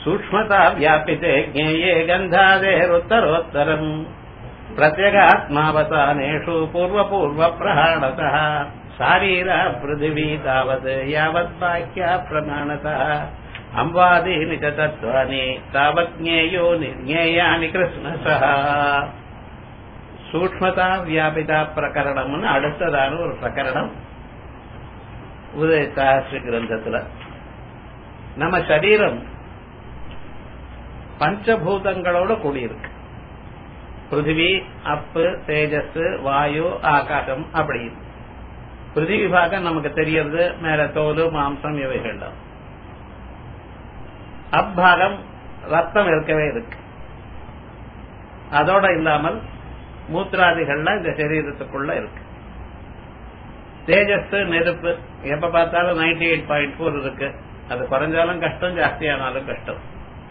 சூக்மதா வியாபித்தே ஜேயே கந்தாதேருத்தரோத்தரம் பிரத்யகாத்மாவசானேஷு பூர்வ பூர்வ பிரகாணத சாரீர பிருத்திவி தாவத் யாவத் பாக்கியா பிரமாணத அம்பாதீனி ச தத்வானி தாவத் ஞேயோ நிர்ஞேயானி கிருஷ்ணசா சூக்மதா வியாபிதா பிரகரணம்னு அடுத்ததான ஒரு பிரகரணம் உதய சாஸ்திர கிரந்தத்துல நம்ம சரீரம் பஞ்சபூதங்களோட கூடியிருக்கு பிருத்திவி அப்பு தேஜஸ் வாயு ஆகாசம் அப்படி பிருத்திவி பாகம் நமக்கு தெரியறது மேல தோல் மாம்சம் இவைகள் தான் அப்பாகம் ரத்தம் இருக்கவே இருக்கு அதோட இல்லாமல் மூத்ராதிகள்லாம் இந்த சரீரத்துக்குள்ள இருக்கு தேஜஸ் நெருப்பு எப்ப பார்த்தாலும் நைன்டி எயிட் பாயிண்ட் ஃபோர் இருக்கு அது குறைஞ்சாலும் கஷ்டம் ஜாஸ்தியானாலும் கஷ்டம்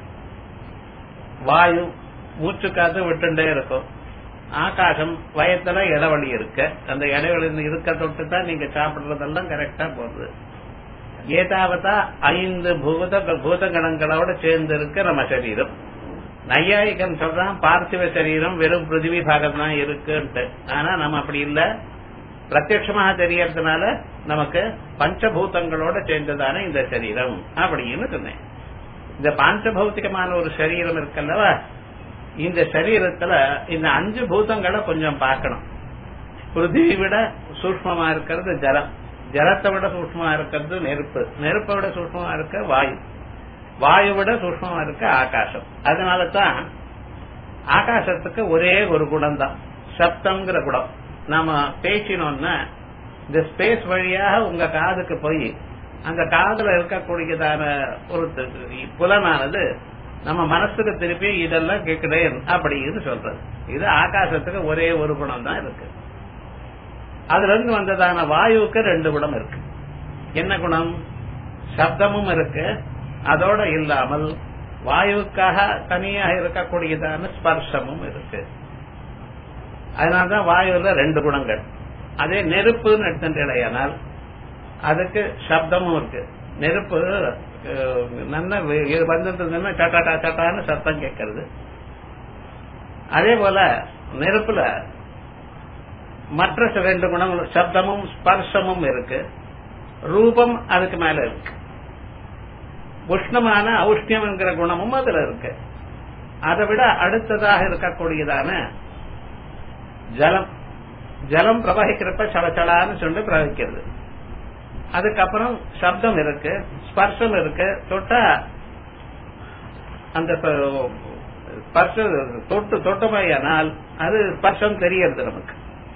வாயு மூச்சு காத்து விட்டுண்டே இருக்கும் ஆகாசம் வயத்துல இடைவெளி இருக்கு அந்த இடைவெளி இருக்க தொட்டு தான் நீங்க சாப்பிடுறதெல்லாம் கரெக்டா போகுது ஏதாவதா ஐந்து பூத பூதகணங்களோட சேர்ந்து இருக்க நம்ம சரீரம் நையாயிகம் சொல்றான் பார்த்திவ சரீரம் வெறும் பிருத்திவி பாகம் தான் இருக்குன்ட்டு ஆனா நம்ம அப்படி இல்ல பிரத்யட்சமாக தெரியறதுனால நமக்கு பஞ்சபூதங்களோட சேர்ந்ததான இந்த சரீரம் அப்படின்னு சொன்னேன் இந்த பாஞ்சபௌத்திகமான ஒரு சரீரம் இருக்கல்லவா இந்த சரீரத்துல இந்த அஞ்சு பூதங்களை கொஞ்சம் பார்க்கணும் பிருத்திவி விட சூஷ்மமா இருக்கிறது ஜலம் ஜலத்தை விட சூஷ்மமா இருக்கிறது நெருப்பு நெருப்பை விட சூஷ்மமா இருக்க வாயு வாயு விட சூஷ்மமா இருக்க ஆகாசம் அதனால தான் ஆகாசத்துக்கு ஒரே ஒரு குணம் தான் சப்தம்ங்கிற குணம் நாம பேசினோம்னா இந்த ஸ்பேஸ் வழியாக உங்க காதுக்கு போய் அந்த காதுல இருக்கக்கூடியதான ஒரு புலனானது நம்ம மனசுக்கு திருப்பி இதெல்லாம் கேட்கிறேன் அப்படின்னு சொல்றது இது ஆகாசத்துக்கு ஒரே ஒரு குணம் தான் இருக்கு அதுல இருந்து வந்ததான வாயுவுக்கு ரெண்டு குணம் இருக்கு என்ன குணம் சப்தமும் இருக்கு அதோட இல்லாமல் வாயுவுக்காக தனியாக இருக்கக்கூடியதான ஸ்பர்சமும் இருக்கு அதனாலதான் வாயுல ரெண்டு குணங்கள் அதே நெருப்புன்னு எடுத்துட்டேனால் அதுக்கு சப்தமும் இருக்கு நெருப்பு நல்ல வந்ததுன்னா சட்டாட்டா சட்டான்னு சத்தம் கேட்கறது அதே போல நெருப்புல மற்ற ரெண்டு குணங்கள் சப்தமும் ஸ்பர்சமும் இருக்கு ரூபம் அதுக்கு மேல இருக்கு உஷ்ணமான ஔஷ்ணியம் என்கிற குணமும் அதுல இருக்கு அதை விட அடுத்ததாக இருக்கக்கூடியதான ஜலம் ஜலம் பிரவகிக்கிறப்ப சலச்சலான்னு சொல்லி பிரவகிக்கிறது அதுக்கப்புறம் சப்தம் இருக்கு ஸ்பர்சம் இருக்கு தொட்டா அந்த ஸ்பர்ஷ தொட்டு தொட்டமையானால் அது ஸ்பர்ஷம் தெரியறது நமக்கு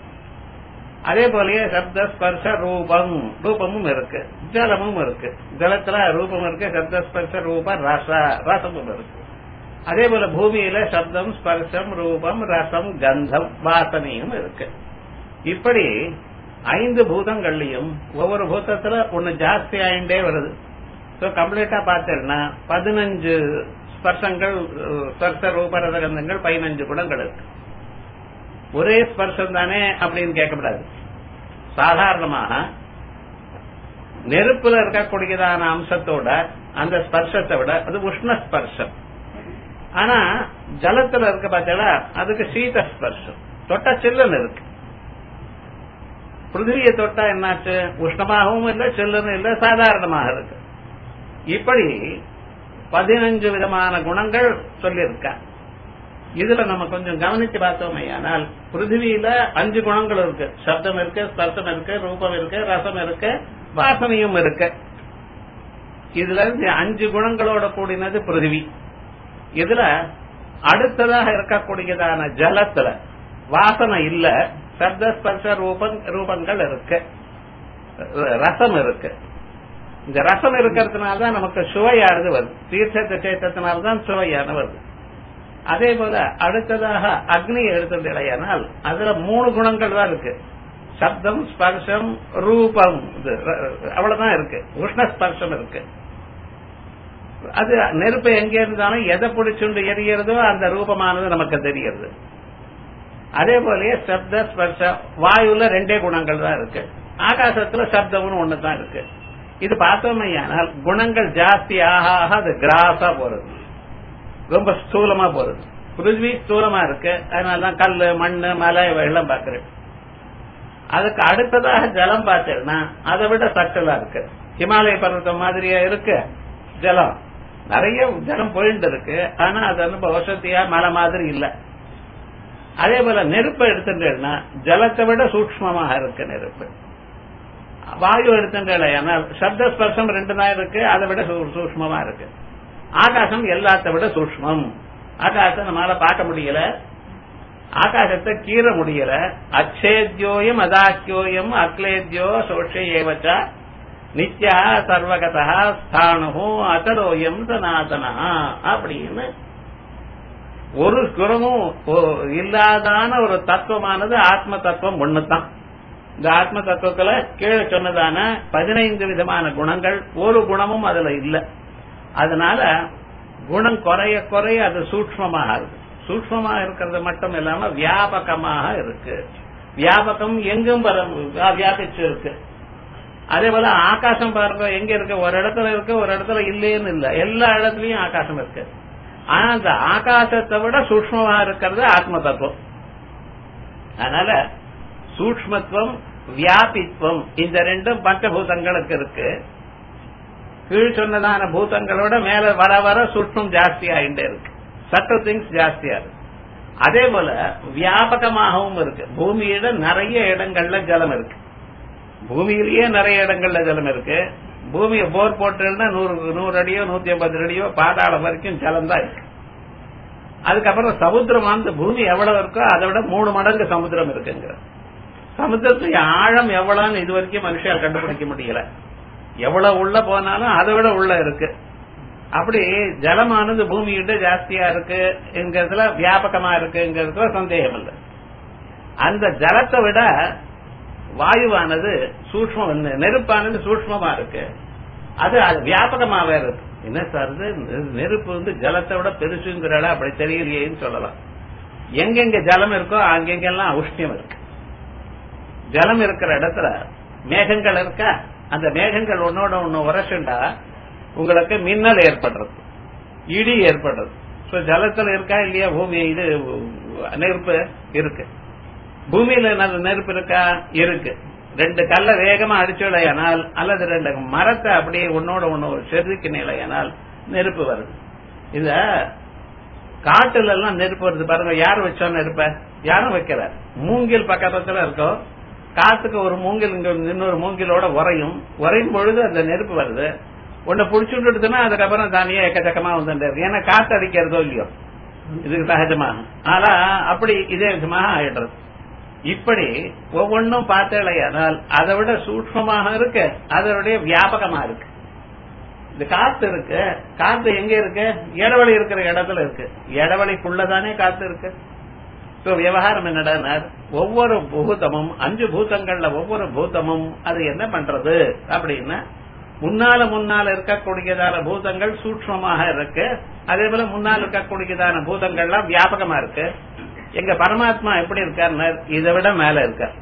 அதே போலயே சப்த ஸ்பர்ஷ ரூபம் ரூபமும் இருக்கு ஜலமும் இருக்கு ஜலத்துல ரூபம் இருக்கு சப்த ஸ்பர்ஷ ரூப ரச ரசமும் இருக்கு அதே போல பூமியில சப்தம் ஸ்பர்ஷம் ரூபம் ரசம் கந்தம் வாசனையும் இருக்கு இப்படி ஐந்து பூதங்கள்லயும் ஒவ்வொரு பூதத்துல ஒன்னு ஜாஸ்தி ஆயிண்டே வருது சோ கம்ப்ளீட்டா பார்த்தேன்னா பதினஞ்சு ஸ்பர்சங்கள் ஸ்பர்ச ரூபரத கந்தங்கள் பதினஞ்சு குணங்கள் இருக்கு ஒரே ஸ்பர்சம் தானே அப்படின்னு கேட்கக்கூடாது சாதாரணமாக நெருப்புல இருக்கக்கூடியதான அம்சத்தோட அந்த ஸ்பர்சத்தை விட அது உஷ்ண ஸ்பர்சம் ஆனா ஜலத்துல இருக்க பார்த்தா அதுக்கு சீத ஸ்பர்சம் தொட்ட சில்லன் இருக்கு பிருத்திவியை தொட்டா என்னாச்சு உஷ்ணமாகவும் இல்லை செல்லுன்னு இல்லை சாதாரணமாக இருக்கு இப்படி பதினஞ்சு விதமான குணங்கள் சொல்லியிருக்க இதுல நம்ம கொஞ்சம் கவனிச்சு பார்த்தோமே ஆனால் பிருத்திவியில அஞ்சு குணங்கள் இருக்கு சப்தம் இருக்கு ஸ்பர்சம் இருக்கு ரூபம் இருக்கு ரசம் இருக்கு வாசனையும் இருக்கு இதுல இருந்து அஞ்சு குணங்களோட கூடினது பிருத்திவி இதுல அடுத்ததாக இருக்கக்கூடியதான ஜலத்துல வாசனை இல்ல சப்த ஸ்பர்ஷ ரூபம் ரூபங்கள் இருக்கு ரசம் இருக்கு இந்த ரசம் இருக்கிறதுனாலதான் நமக்கு சுவையானது வருது தீர்த்தத்தை சேர்த்ததுனால்தான் சுவையான வருது அதே போல அடுத்ததாக அக்னி எடுத்துடையானால் அதுல மூணு குணங்கள் தான் இருக்கு சப்தம் ஸ்பர்ஷம் ரூபம் அவ்வளவுதான் இருக்கு உஷ்ண ஸ்பர்ஷம் இருக்கு அது நெருப்பு எங்க இருந்தாலும் எதை பிடிச்சுண்டு எரியறதோ அந்த ரூபமானது நமக்கு தெரிகிறது அதே போலயே சப்த ஸ்பர்ஷ வாயுல ரெண்டே குணங்கள் தான் இருக்கு ஆகாசத்துல சப்தம்னு ஒண்ணுதான் இருக்கு இது பார்த்தோமையானால் குணங்கள் ஜாஸ்தி ஆக ஆக அது கிராஸா போறது ரொம்ப ஸ்தூலமா போறது பிருத்வி ஸ்தூலமா இருக்கு அதனாலதான் கல்லு மண்ணு மலை வெள்ளம் பாக்குறேன் அதுக்கு அடுத்ததாக ஜலம் பார்த்தேன்னா அதை விட சட்டலா இருக்கு ஹிமாலய பர்வதம் மாதிரியா இருக்கு ஜலம் நிறைய ஜலம் போயிட்டு இருக்கு ஆனா அது வந்து வசதியா மலை மாதிரி இல்ல அதே போல நெருப்பை எடுத்துட்டேன்னா ஜலத்தை விட சூக்மமாக இருக்கு நெருப்பு வாயு எடுத்துட்டேன்னா சப்த ஸ்பர்சம் ரெண்டு தான் இருக்கு அதை விட சூக்மமா இருக்கு ஆகாசம் எல்லாத்த விட சூக்மம் ஆகாசம் நம்மளால பார்க்க முடியல ஆகாசத்தை கீற முடியல அச்சேத்யோயம் அதாக்கியோயம் அக்லேத்யோ சோஷே ஏவச்ச நித்யா சர்வகதா ஸ்தானு அச்சரோயம் சனாதனா அப்படின்னு ஒரு குரமும் இல்லாதான ஒரு தத்துவமானது ஆத்ம தத்துவம் ஒண்ணுதான் இந்த ஆத்ம தத்துவத்துல கீழே சொன்னதான பதினைந்து விதமான குணங்கள் ஒரு குணமும் அதுல இல்ல அதனால குணம் குறைய குறைய அது சூக்மமாக இருக்கு சூக்மமா இருக்கிறது மட்டும் இல்லாம வியாபகமாக இருக்கு வியாபகம் எங்கும் வியாபிச்சு இருக்கு அதே போல ஆகாசம் பாருங்க எங்க இருக்கு ஒரு இடத்துல இருக்கு ஒரு இடத்துல இல்லேன்னு இல்ல எல்லா இடத்துலயும் ஆகாசம் இருக்கு ஆனா அந்த ஆகாசத்தை விட சூக்மமா இருக்கிறது ஆத்ம தத்துவம் அதனால சூக்மத்துவம் வியாபித்துவம் இந்த ரெண்டும் பஞ்சபூதங்களுக்கு இருக்கு கீழ் சொன்னதான பூதங்களோட மேல வர வர சூக்மம் ஜாஸ்தி ஆகிட்டே இருக்கு சட்ட திங்ஸ் ஜாஸ்தியா இருக்கு அதே போல வியாபகமாகவும் இருக்கு பூமியில நிறைய இடங்கள்ல ஜலம் இருக்கு பூமியிலேயே நிறைய இடங்கள்ல ஜலம் இருக்கு பூமியை போர் போட்டுன்னா நூறு நூறு அடியோ நூத்தி ஐம்பது அடியோ பாதாளம் வரைக்கும் ஜலம் தான் இருக்கு அதுக்கப்புறம் சமுத்திரம் அந்த பூமி எவ்வளவு இருக்கோ அதை விட மூணு மடங்கு சமுத்திரம் இருக்குங்கிற சமுத்திரத்துடைய ஆழம் எவ்வளவுன்னு இது வரைக்கும் மனுஷால் கண்டுபிடிக்க முடியல எவ்வளவு உள்ள போனாலும் அதை விட உள்ள இருக்கு அப்படி ஜலமானது பூமியிட்ட ஜாஸ்தியா இருக்கு என்கிறதுல வியாபகமா இருக்குங்கிறதுல சந்தேகம் இல்லை அந்த ஜலத்தை விட வாயுவானது சூக்மம் நெருப்பானது சூக்மமா இருக்கு அது அது வியாபகமாவே இருக்கு என்ன சார் இது நெருப்பு வந்து ஜலத்தை விட பெருசுங்கிறால அப்படி தெரியலையேன்னு சொல்லலாம் எங்கெங்க ஜலம் இருக்கோ அங்கெங்கெல்லாம் உஷ்ணியம் இருக்கு ஜலம் இருக்கிற இடத்துல மேகங்கள் இருக்கா அந்த மேகங்கள் ஒன்னோட ஒன்னு உரசுண்டா உங்களுக்கு மின்னல் ஏற்படுறது இடி ஏற்படுறது ஜலத்துல இருக்கா இல்லையா பூமி இது நெருப்பு இருக்கு பூமியில நெருப்பு இருக்கா இருக்கு ரெண்டு கல்ல வேகமா அடிச்சுடையானால் அல்லது ரெண்டு மரத்தை அப்படியே ஒன்னோட ஒன்னு செதுக்கு நிலையானால் நெருப்பு வருது இந்த காட்டுல எல்லாம் நெருப்பு வருது பாருங்க யார் வச்சோ நெருப்ப யாரும் வைக்கல மூங்கில் பக்கத்துல இருக்கோம் காத்துக்கு ஒரு மூங்கில் இங்க இன்னொரு மூங்கிலோட உரையும் உரையும் பொழுது அந்த நெருப்பு வருது உன்னை புடிச்சு விட்டுட்டுனா அதுக்கப்புறம் தானியே எக்கச்சக்கமா வந்துட்டு ஏன்னா காத்து அடிக்கிறதோ இல்லையோ இதுக்கு சகஜமா ஆனா அப்படி இதே விதமாக ஆயிடுறது இப்படி ஒவ்வொன்றும் பார்த்தேனால் அதை விட சூக்மமாக இருக்கு அதனுடைய வியாபகமா இருக்கு இந்த காத்து இருக்கு காத்து எங்க இருக்கு இடவழி இருக்கிற இடத்துல இருக்கு இடவழிக்குள்ளதானே காத்து இருக்கு சோ விவகாரம் என்னடா ஒவ்வொரு பூதமும் அஞ்சு பூதங்கள்ல ஒவ்வொரு பூதமும் அது என்ன பண்றது அப்படின்னா முன்னால முன்னால இருக்கக்கூடியதான பூதங்கள் சூக்மமாக இருக்கு அதே போல முன்னால் இருக்கக்கூடியதான பூதங்கள்லாம் வியாபகமா இருக்கு எங்க பரமாத்மா எப்படி இருக்கார் இதை விட மேல இருக்கார்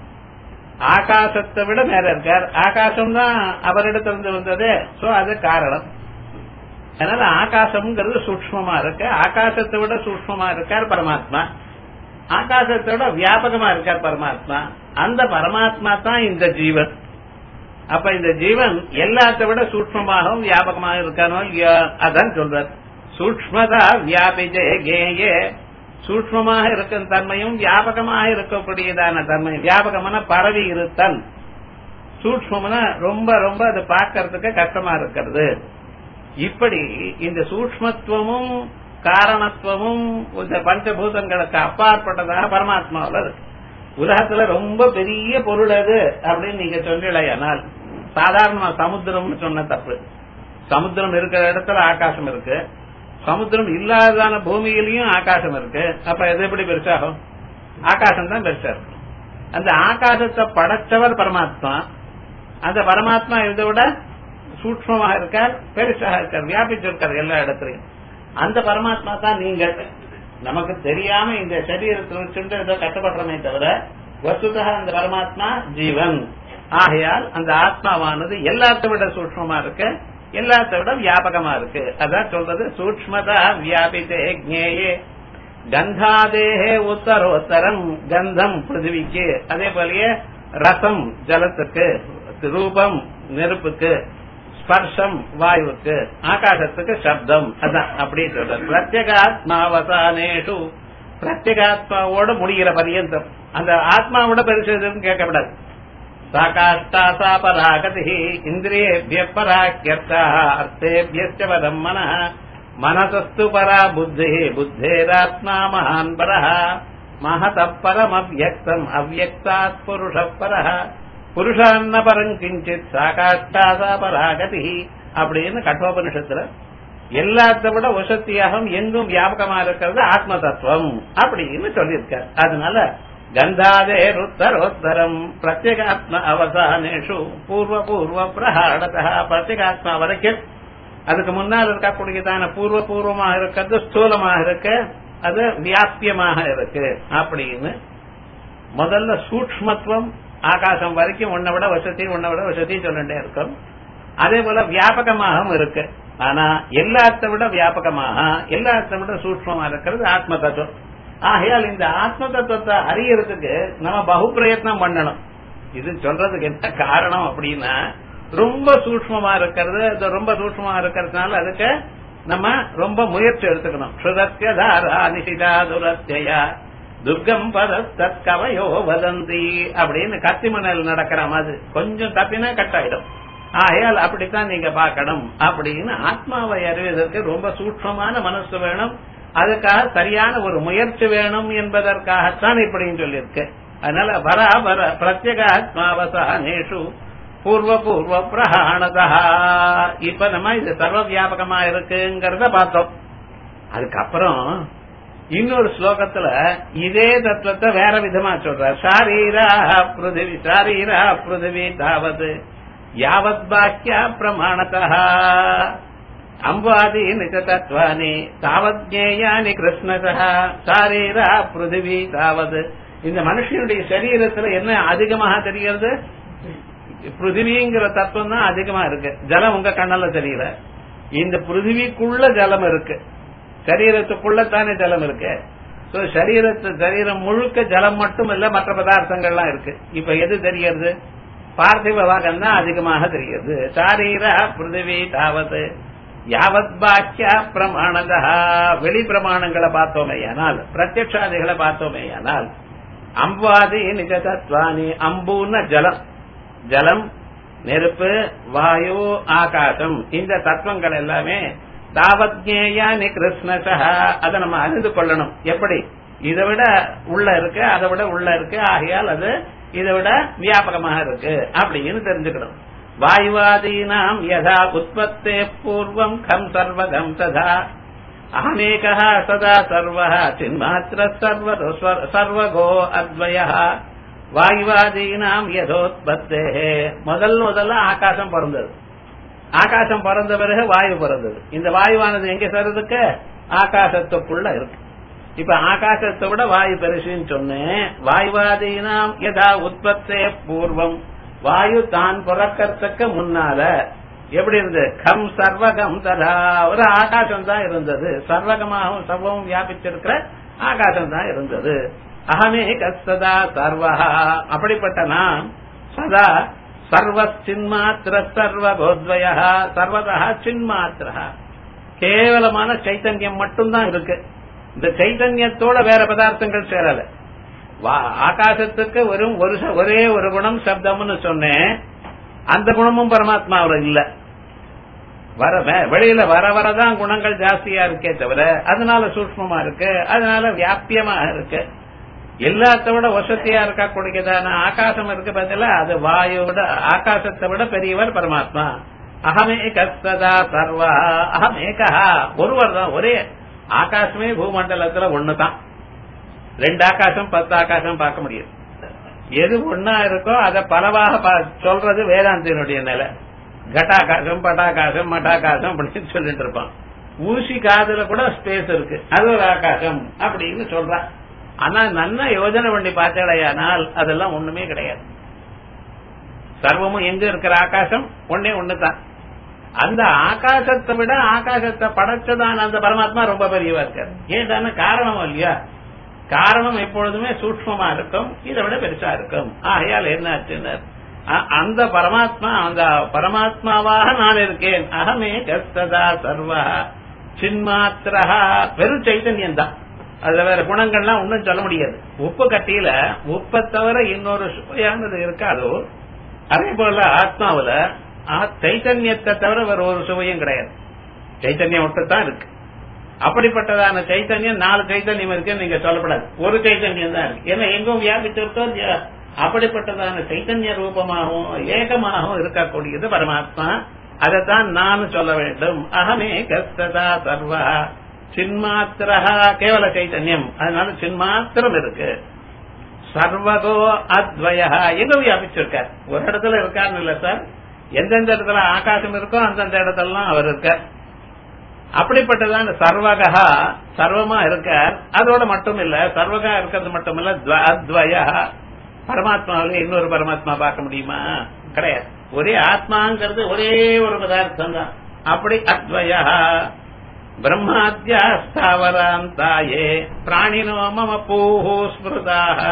ஆகாசத்தை விட மேல இருக்கார் ஆகாசம் தான் அவரிடத்திலிருந்து வந்தது சோ அது காரணம் அதனால ஆகாசம்ங்கிறது சூக்மமா இருக்கு ஆகாசத்தை விட சூக்மமா இருக்கார் பரமாத்மா ஆகாசத்தை விட வியாபகமா இருக்கார் பரமாத்மா அந்த பரமாத்மா தான் இந்த ஜீவன் அப்ப இந்த ஜீவன் எல்லாத்த விட சூக்மமாகவும் வியாபகமாக இருக்கானோ அதான் சொல்றார் சூக்மதா வியாபிஜே கேயே சூக்மமாக இருக்கும் தன்மையும் வியாபகமாக இருக்கக்கூடியதான தன்மை வியாபகமான பரவி இருத்தல் சூக்மம்னா ரொம்ப ரொம்ப அது பார்க்கறதுக்கு கஷ்டமா இருக்கிறது இப்படி இந்த சூக்மத்துவமும் காரணத்துவமும் இந்த பஞ்சபூதங்களுக்கு அப்பாற்பட்டதாக பரமாத்மாவில் இருக்கு உலகத்துல ரொம்ப பெரிய பொருள் அது அப்படின்னு நீங்க சொல்லலையானால் சாதாரணமா சமுத்திரம்னு சொன்ன தப்பு சமுத்திரம் இருக்கிற இடத்துல ஆகாசம் இருக்கு சமுத்திரம் இல்லாததான பூமியிலையும் ஆகாசம் இருக்கு அப்ப எது எப்படி பெருசாகும் ஆகாசம் தான் பெருசா இருக்கும் அந்த ஆகாசத்தை படைச்சவர் பரமாத்மா அந்த பரமாத்மா இதை விட சூட்சமாக இருக்கார் பெருசாக இருக்கார் வியாபிச்சிருக்கார் எல்லா இடத்துலையும் அந்த பரமாத்மா தான் நீங்கள் நமக்கு தெரியாம இந்த சரீரத்தில் வச்சுட்டு ஏதோ கஷ்டப்படுறமே தவிர வசுதா அந்த பரமாத்மா ஜீவன் ஆகையால் அந்த ஆத்மாவானது எல்லாத்த விட சூட்சமா இருக்கு எல்லாத்த விட வியாபகமா இருக்கு அதான் சொல்றது சூக்மதா வியாபித்தே ஜேயே கந்தாதேகே உத்தரோத்தரம் கந்தம் பிருத்திவிக்கு அதே போலயே ரசம் ஜலத்துக்கு ரூபம் நெருப்புக்கு ஸ்பர்ஷம் வாயுவுக்கு ஆகாசத்துக்கு சப்தம் அதான் அப்படி சொல்றது பிரத்யேகாத்மாவசானேஷு பிரத்யேகாத்மாவோட முடிகிற பரியந்தம் அந்த ஆத்மாவோட பெருசு எதுன்னு கேட்கக்கூடாது சாகாஷ்டா சா பராகதி இந்திரியேபிய பராக்கியர்த்தா அர்த்தேபியஸ்ய பதம் மன மனசஸ்து பரா புத்தி புத்தேராத்மா மகான் பரஹ மகத பரம் அவ்வக்தம் அவ்வக்தாத் புருஷ பரஹ புருஷான்ன பரம் கிஞ்சித் சாகாஷ்டா சா பராகதி அப்படின்னு கட்டோபனிஷத்துல எல்லாத்த விட வசத்தியாகவும் எங்கும் வியாபகமா இருக்கிறது ஆத்ம தத்துவம் அப்படின்னு சொல்லியிருக்கார் அதனால கந்தாதே ருத்தரோத்தரம் பிரத்யேகாத்ம அவசானேஷு பூர்வ பூர்வ பிரகாடதா பிரத்யேகாத்மா வரைக்கும் அதுக்கு முன்னால் இருக்கக்கூடியதான பூர்வ பூர்வமாக இருக்கிறது ஸ்தூலமாக இருக்கு அது வியாபியமாக இருக்கு அப்படின்னு முதல்ல சூக்மத்துவம் ஆகாசம் வரைக்கும் உன்னை விட வசதி உன்னை விட வசதி சொல்லிட்டே இருக்கும் அதே போல வியாபகமாகவும் இருக்கு ஆனா எல்லாத்த விட வியாபகமாக எல்லாத்த விட சூக்மமா இருக்கிறது ஆத்ம தத்துவம் ஆகையால் இந்த ஆத்ம தத்துவத்தை அறியறதுக்கு நம்ம பகு பிரயத்னம் பண்ணணும் இது சொல்றதுக்கு என்ன காரணம் அப்படின்னா ரொம்ப சூக்மமா இருக்கிறது அது ரொம்ப சூக்மமா இருக்கிறதுனால அதுக்கு நம்ம ரொம்ப முயற்சி எடுத்துக்கணும் சுதத்திய தாரா நிஷிதா துரத்தியா துர்க்கம் பதத் கவையோ வதந்தி அப்படின்னு கத்திமணல் நடக்கிற மாதிரி கொஞ்சம் தப்பினா கட்டாயிடும் ஆகையால் அப்படித்தான் நீங்க பார்க்கணும் அப்படின்னு ஆத்மாவை அறிவதற்கு ரொம்ப சூட்சமான மனசு வேணும் அதுக்காக சரியான ஒரு முயற்சி வேணும் என்பதற்காகத்தான் இப்படின்னு சொல்லியிருக்கு அதனால வரா வர பிரத்யேக ஆத்மாவசானேஷு பூர்வ பூர்வ பிரகாணதா இப்ப நம்ம இது சர்வ வியாபகமா இருக்குங்கிறத பார்த்தோம் அதுக்கப்புறம் இன்னொரு ஸ்லோகத்துல இதே தத்துவத்தை வேற விதமா சொல்ற சாரீரா பிருதிவி சாரீரா பிருதிவி தாவது யாவத் பாக்கியா பிரமாணதா அம்பாதீனி தத்வானி தாவத் ஜேயானி கிருஷ்ணதா சாரீரா பிருதிவி தாவது இந்த மனுஷனுடைய சரீரத்துல என்ன அதிகமாக தெரிகிறது பிருத்திவிங்கிற தத்துவம் தான் அதிகமா இருக்கு ஜலம் உங்க கண்ணால தெரியல இந்த பிருத்திவிக்குள்ள ஜலம் இருக்கு சரீரத்துக்குள்ள தானே ஜலம் இருக்கு சோ சரீரத்து சரீரம் முழுக்க ஜலம் மட்டும் இல்ல மற்ற பதார்த்தங்கள்லாம் இருக்கு இப்ப எது தெரியறது பார்த்திவ பாகம் தான் அதிகமாக தெரிகிறது சாரீர பிருத்திவி தாவது யாவத் பாக்கியா பிரமாணதா வெளி பிரமாணங்களை பார்த்தோமேயானால் பிரத்யக்ஷாதிகளை பார்த்தோமேயானால் அம்பாதி நிஜ தத்வானி அம்புன ஜலம் ஜலம் நெருப்பு வாயு ஆகாசம் இந்த தத்துவங்கள் எல்லாமே தாவத்யேயானி கிருஷ்ணசா அதை நம்ம அறிந்து கொள்ளணும் எப்படி இதை விட உள்ள இருக்கு அதை விட உள்ள இருக்கு ஆகையால் அது இதை விட வியாபகமாக இருக்கு அப்படின்னு தெரிஞ்சுக்கணும் வாயுவாதீனாம் யதா உற்பத்தே பூர்வம் கம் சர்வகம் ததா அகமேக சதா சர்வ சின்மாத்திர சர்வகோ அத்வய வாயுவாதீனாம் யதோத்பத்தே முதல் முதல்ல ஆகாசம் பிறந்தது ஆகாசம் பிறந்த பிறகு வாயு பிறந்தது இந்த வாயுவானது எங்க சேர்றதுக்கு ஆகாசத்துக்குள்ள இருக்கு இப்ப ஆகாசத்தை விட வாயு பெருசுன்னு சொன்னேன் வாயுவாதீனாம் யதா உற்பத்தே பூர்வம் வாயு தான் பிறக்கறதுக்கு முன்னால எப்படி இருந்தது கம் சர்வகம் ததா ஒரு ஆகாசம் தான் இருந்தது சர்வகமாகவும் சர்வமும் வியாபிச்சிருக்கிற ஆகாசம் தான் இருந்தது அகமே கசதா சர்வஹா அப்படிப்பட்ட நான் சதா சர்வ சின்மாத்திர சர்வ கோத்வய சர்வதா சின்மாத்திர கேவலமான சைத்தன்யம் மட்டும்தான் இருக்கு இந்த சைத்தன்யத்தோட வேற பதார்த்தங்கள் சேரல ஆகாசத்துக்கு வெறும் ஒரு ஒரே ஒரு குணம் சப்தம்னு சொன்னேன் அந்த குணமும் பரமாத்மாவில் இல்ல வர வெளியில வர வரதான் குணங்கள் ஜாஸ்தியா இருக்கே தவிர அதனால சூக்மமா இருக்கு அதனால வியாபியமா இருக்கு எல்லாத்த விட வசதியா இருக்கக்கூடியதான ஆகாசம் இருக்கு பதில அது வாயுவிட ஆகாசத்தை விட பெரியவர் பரமாத்மா அகமேகஸ்ததா சர்வா அகமேகா ஒருவர் தான் ஒரே ஆகாசமே பூமண்டலத்துல ஒண்ணுதான் ரெண்டு ஆகாசம் பத்து ஆகாசம் பார்க்க முடியாது எது ஒன்னா இருக்கோ அதை பலவாக சொல்றது வேதாந்தினுடைய நிலை கட்டாகாசம் பட்டாகாசம் மட்டாகாசம் அப்படின்னு சொல்லிட்டு இருப்பான் ஊசி காதுல கூட ஸ்பேஸ் இருக்கு அது ஒரு ஆகாசம் அப்படின்னு சொல்றான் ஆனா நன்னா யோஜனை பண்ணி பார்த்தடையானால் அதெல்லாம் ஒண்ணுமே கிடையாது சர்வமும் எங்க இருக்கிற ஆகாசம் ஒன்னே ஒண்ணுதான் அந்த ஆகாசத்தை விட ஆகாசத்தை படைச்சதான அந்த பரமாத்மா ரொம்ப பெரியவா இருக்காரு ஏதான காரணம் இல்லையா காரணம் எப்பொழுதுமே சூக்மமா இருக்கும் இதை விட பெருசா இருக்கும் ஆகையால் என்ன ஆச்சுன்னு அ- அந்த பரமாத்மா அந்த பரமாத்மாவாக நான் இருக்கேன் அகமே கஸ்ததா சர்வா சின்மாத்திரா வெறும் சைத்தன்யம் தான் அதுல வேற குணங்கள்லாம் ஒன்னும் சொல்ல முடியாது உப்பு கட்டியில உப்பை தவிர இன்னொரு சுவையானது இருக்காதோ அதே போல ஆத்மாவுல ஆ- சைத்தன்யத்தை தவிர வேற ஒரு சுவையும் கிடையாது சைத்தன்யம் மட்டும் தான் இருக்கு அப்படிப்பட்டதான சைத்தன்யம் நாலு சைத்தன்யம் இருக்குன்னு நீங்க சொல்லப்படாது ஒரு சைத்தன்யம் தான் இருக்கு ஏன்னா எங்கும் வியாபித்திருக்கோ இல்லையா? அப்படிப்பட்டதான சைத்தன்ய ரூபமாகவும் ஏகமாகவும் இருக்கக்கூடியது பரமாத்மா அதைத்தான் நான் சொல்ல வேண்டும் அகமே கஸ்ததா சர்வா சின்மாத்திரா கேவல சைத்தன்யம் அதனால சின்மாத்திரம் இருக்கு சர்வகோ அத்வய எங்க வியாபிச்சிருக்கார் ஒரு இடத்துல இருக்காருன்னு இல்ல சார் எந்தெந்த இடத்துல ஆகாசம் இருக்கோ அந்தந்த இடத்துலலாம் அவர் இருக்கார் அப்படிப்பட்டதான சர்வகா சர்வமா இருக்கார் அதோட மட்டும் இல்ல சர்வகா இருக்கிறது மட்டும் இல்ல துவ- அத்வய பரமாத்மாவில இன்னொரு பரமாத்மா பார்க்க முடியுமா கிடையாது ஒரே ஆத்மாங்கிறது ஒரே ஒரு பதார்த்தம் தான் அப்படி அத்வய பிரம்மாத்யா ஸ்தாவராந்தாயே பிராணினோ மம பூஹு ஸ்மிருதாக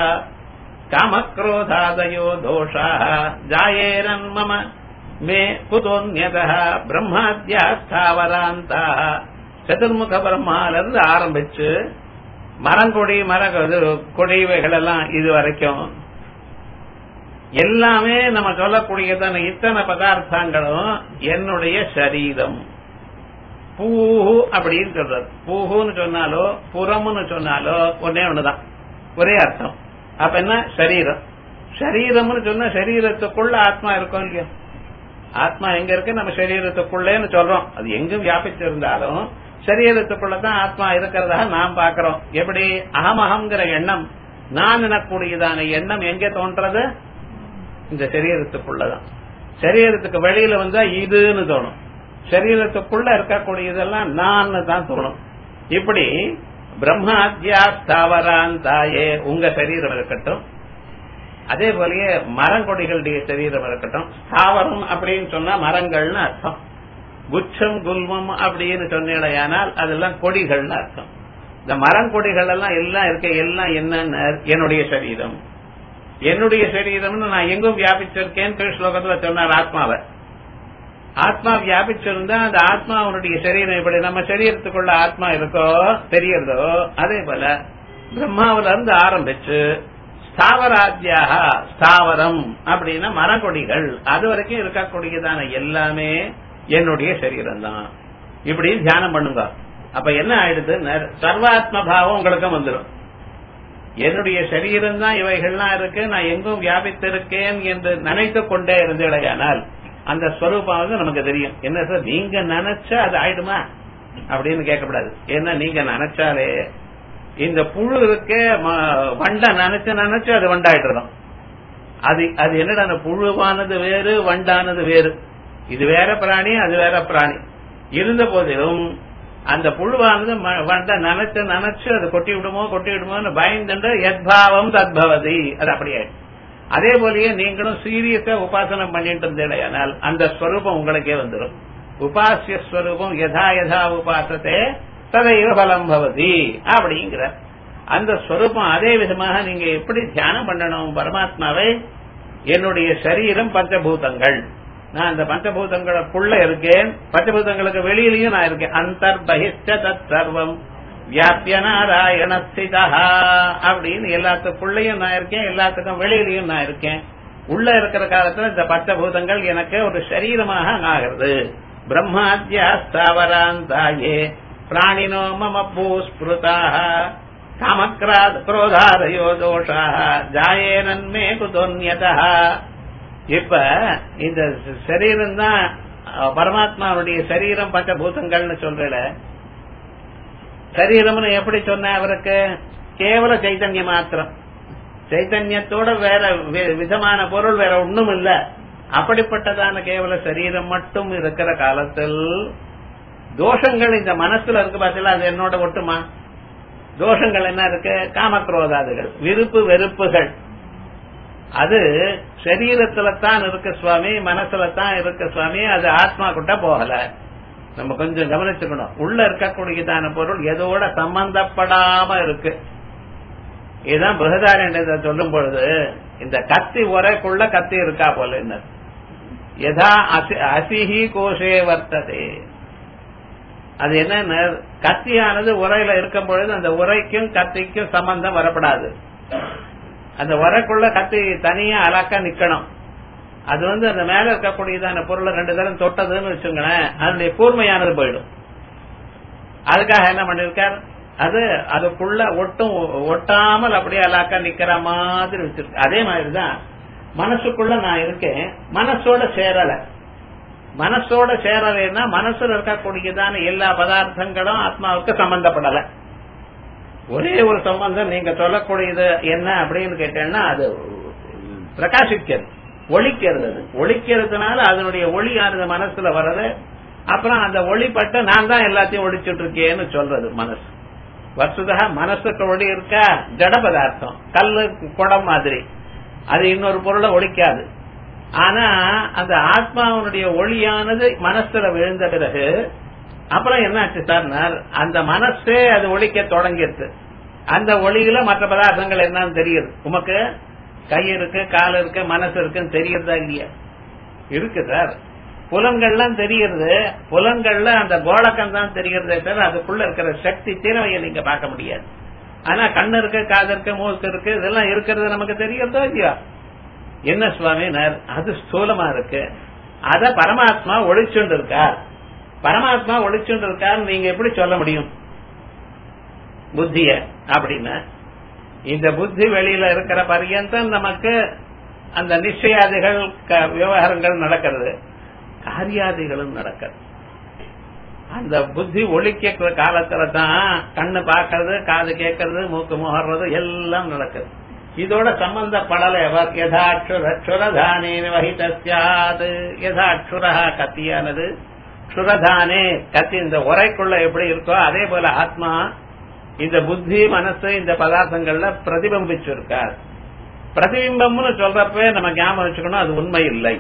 காமக்ரோதாதயோ தோஷாः ஜாயேரன் மம மே குதோன்யதः பிரம்மாத்யா ஸ்தாவராந்தாः சதுர்முக பிரம்மாலிருந்து ஆரம்பிச்சு மரங்கொடி மர இது கொடிவைகள் எல்லாம் இது வரைக்கும் எல்லாமே நம்ம சொல்லக்கூடியதான இத்தனை பதார்த்தங்களும் என்னுடைய சரீரம் பூஹு அப்படின்னு சொல்றது பூஹுன்னு சொன்னாலோ புறம்னு சொன்னாலோ ஒன்னே ஒண்ணுதான் ஒரே அர்த்தம் அப்ப என்ன சரீரம் சரீரம்னு சொன்னா சரீரத்துக்குள்ள ஆத்மா இருக்கும் இல்லையா ஆத்மா எங்க இருக்கு நம்ம சரீரத்துக்குள்ளேன்னு சொல்றோம் அது எங்கும் வியாபிச்சிருந்தாலும் சரீரத்துக்குள்ளதான் ஆத்மா இருக்கிறதா நாம் பார்க்கிறோம் எப்படி அகமகம்ங்கிற எண்ணம் நான் எனக்கூடியதான எண்ணம் எங்க தோன்றது இந்த சரீரத்துக்குள்ளதான் சரீரத்துக்கு வெளியில வந்தா இதுன்னு தோணும் சரீரத்துக்குள்ள இருக்கக்கூடியதெல்லாம் நான் தான் தோணும் இப்படி பிரம்மாத்யா ஸ்தாவராந்தாயே உங்க சரீரம் இருக்கட்டும் அதே போலயே மரங்கொடிகளுடைய சரீரம் இருக்கட்டும் ஸ்தாவரம் அப்படின்னு சொன்னா மரங்கள்னு அர்த்தம் குச்சம் குல்மம் அப்படின்னு சொன்னேடையானால் அதெல்லாம் கொடிகள்னு அர்த்தம் இந்த மரங்கொடிகள் எல்லாம் எல்லாம் இருக்க எல்லாம் என்னன்னு என்னுடைய சரீரம் என்னுடைய சரீரம்னு நான் எங்கும் வியாபிச்சிருக்கேன்னு ஸ்லோகத்துல சொன்னார் ஆத்மாவை ஆத்மா வியாபிச்சிருந்தா அந்த ஆத்மா அவனுடைய சரீரம் இப்படி நம்ம சரீரத்துக்குள்ள ஆத்மா இருக்கோ தெரியறதோ அதே போல பிரம்மாவில இருந்து ஆரம்பிச்சு ஸ்தாவராத்தியாக ஸ்தாவரம் அப்படின்னா மரக்கொடிகள் அது வரைக்கும் இருக்கக்கூடியதான எல்லாமே என்னுடைய சரீரம் தான் இப்படி தியானம் பண்ணுங்க அப்ப என்ன ஆயிடுது சர்வாத்ம பாவம் உங்களுக்கும் வந்துடும் என்னுடைய சரீரம் தான் இவைகள்லாம் இருக்கு நான் எங்கும் வியாபித்திருக்கேன் என்று நினைத்து கொண்டே இருந்தேடையானால் அந்த ஸ்வரூபம் வந்து நமக்கு தெரியும் என்ன சார் நீங்க நினைச்சா அது ஆயிடுமா அப்படின்னு கேட்கக்கூடாது ஏன்னா நீங்க நினைச்சாலே இந்த புழு இருக்க வண்டை நினைச்சு நினைச்சு அது வண்டாயிட்டுறோம் அது அது என்னடா அந்த புழுவானது வேறு வண்டானது வேறு இது வேற பிராணி அது வேற பிராணி இருந்த போதிலும் அந்த புழுவானது வண்டை நினைச்சு நினைச்சு அது கொட்டி விடுமோ கொட்டி விடுமோன்னு பயந்துட்டு எத்பாவம் தத்பவதி அது அப்படியே அதே போலயே நீங்களும் சீரியஸா உபாசனம் பண்ணிட்டு இருந்தேடையானால் அந்த ஸ்வரூபம் உங்களுக்கே வந்துடும் உபாசிய ஸ்வரூபம் யதா யதா உபாசத்தே ததைவ பலம் பவதி அப்படிங்கிற அந்த ஸ்வரூபம் அதே விதமாக நீங்க எப்படி தியானம் பண்ணணும் பரமாத்மாவை என்னுடைய சரீரம் பஞ்சபூதங்கள் நான் அந்த பஞ்சபூதங்களுக்குள்ள இருக்கேன் பஞ்சபூதங்களுக்கு வெளியிலையும் நான் இருக்கேன் அந்தர்பகிஷ்ட தத் சர்வம் வியாபிய நாராயண ஸ்திதா அப்படின்னு எல்லாத்துக்குள்ளயும் நான் இருக்கேன் எல்லாத்துக்கும் வெளியிலையும் நான் இருக்கேன் உள்ள இருக்கிற காலத்துல இந்த பஞ்சபூதங்கள் எனக்கு ஒரு சரீரமாக ஆகிறது பிரம்மாத்யா ஸ்தாவராந்தாயே பிராணினோ மம பூஸ்பிருதாக காமக்ராத் குரோதாரயோ தோஷா ஜாயே நன்மே குதோன்யதா இப்ப இந்த சரீரம் தான் பரமாத்மாவுடைய சரீரம் பஞ்சபூதங்கள்னு சொல்றல சரீரம்னு எப்படி சொன்ன அவருக்கு கேவல சைத்தன்ய மாத்திரம் சைத்தன்யத்தோட வேற விதமான பொருள் வேற ஒண்ணும் இல்ல அப்படிப்பட்டதான கேவல சரீரம் மட்டும் இருக்கிற காலத்தில் தோஷங்கள் இந்த மனசுல இருக்கு பார்த்தீங்களா அது என்னோட ஒட்டுமா தோஷங்கள் என்ன இருக்கு காமக்ரோதாதுகள் விருப்பு வெறுப்புகள் அது சரீரத்துல தான் இருக்கு சுவாமி மனசுல தான் இருக்கு சுவாமி அது ஆத்மா கிட்ட போகல நம்ம கொஞ்சம் கவனிச்சுக்கணும் உள்ள இருக்கக்கூடியதான பொருள் எதோட சம்பந்தப்படாம இருக்கு இதுதான் பிரகதாரண்யத்தை சொல்லும் பொழுது இந்த கத்தி உரைக்குள்ள கத்தி இருக்கா போல என்ன யதா அசி- அசிஹி கோஷே வர்த்ததே அது என்ன கத்தியானது உரையில இருக்கும் பொழுது அந்த உரைக்கும் கத்திக்கும் சம்பந்தம் வரப்படாது அந்த உரைக்குள்ள கத்தி தனியா அலக்கா நிக்கணும் அது வந்து அந்த மேல இருக்கக்கூடியதான பொருளை ரெண்டு தரம் தொட்டதுன்னு வச்சுங்களேன் அதனுடைய கூர்மையானது போயிடும் அதுக்காக என்ன பண்ணிருக்கார் அது அதுக்குள்ள ஒட்டும் ஒட்டாமல் அப்படியே அலாக்கா நிக்கிற மாதிரி வச்சிருக்கு அதே மாதிரிதான் மனசுக்குள்ள நான் இருக்கேன் மனசோட சேரல மனசோட சேரலைன்னா மனசுல இருக்கக்கூடியதான எல்லா பதார்த்தங்களும் ஆத்மாவுக்கு சம்பந்தப்படல ஒரே ஒரு சம்பந்தம் நீங்க சொல்லக்கூடியது என்ன அப்படின்னு கேட்டேன்னா அது பிரகாசிக்கிறது ஒளிக்கிறது அது ஒளிக்கிறதுனால அதனுடைய ஒளியானது மனசுல வர்றது அப்புறம் அந்த ஒளிப்பட்ட நான் தான் எல்லாத்தையும் ஒழிச்சுட்டு இருக்கேன்னு சொல்றது மனசு வசுதா மனசுக்கு ஒளி இருக்கா ஜட பதார்த்தம் கல்லு குடம் மாதிரி அது இன்னொரு பொருளை ஒழிக்காது ஆனா அந்த ஆத்மாவுடைய ஒளியானது மனசுல விழுந்த பிறகு அப்புறம் என்னாச்சு சார் அந்த மனசே அது ஒழிக்க தொடங்கிடுது அந்த ஒளியில மற்ற பதார்த்தங்கள் என்னன்னு தெரியுது உமக்கு கை இருக்கு கால் இருக்கு மனசு இருக்குன்னு தெரியுறதா இல்லையா இருக்கு சார் புலன்கள்லாம் தெரியுது புலன்கள்ல அந்த கோலக்கம் தான் தெரிகிறதே தவிர அதுக்குள்ள இருக்கிற சக்தி திறமையை நீங்க பார்க்க முடியாது ஆனா கண்ணு இருக்கு காது இருக்கு மூக்கு இருக்கு இதெல்லாம் இருக்கிறது நமக்கு தெரியறதோ இல்லையா என்ன சுவாமினர் அது ஸ்தூலமா இருக்கு அத பரமாத்மா ஒழிச்சுண்டு இருக்கார் பரமாத்மா ஒழிச்சுண்டு இருக்கார் நீங்க எப்படி சொல்ல முடியும் புத்திய அப்படின்னு இந்த புத்தி வெளியில இருக்கிற பரியந்தம் நமக்கு அந்த நிச்சயாதிகள் க- விவகாரங்கள் நடக்கிறது காரியாதிகளும் நடக்கிறது அந்த புத்தி ஒழிக்கிற காலத்துல தான் கண்ணு பார்க்கறது காது கேட்கறது மூக்கு முகர்றது எல்லாம் நடக்குது இதோட சம்பந்தப்படல எவர் யதாட்சுரதானே வகிதஸ்யாது யதாட்சுரா கத்தியானது க்ஷுரதானே கத்தி இந்த உரைக்குள்ள எப்படி இருக்கோ அதே போல ஆத்மா இந்த புத்தி மனசு இந்த பதார்த்தங்கள்ல பிரதிபிம்பிச்சிருக்கார் பிரதிபிம்பம்னு சொல்றப்ப நம்ம ஞாபகம் வச்சுக்கணும் அது உண்மை இல்லை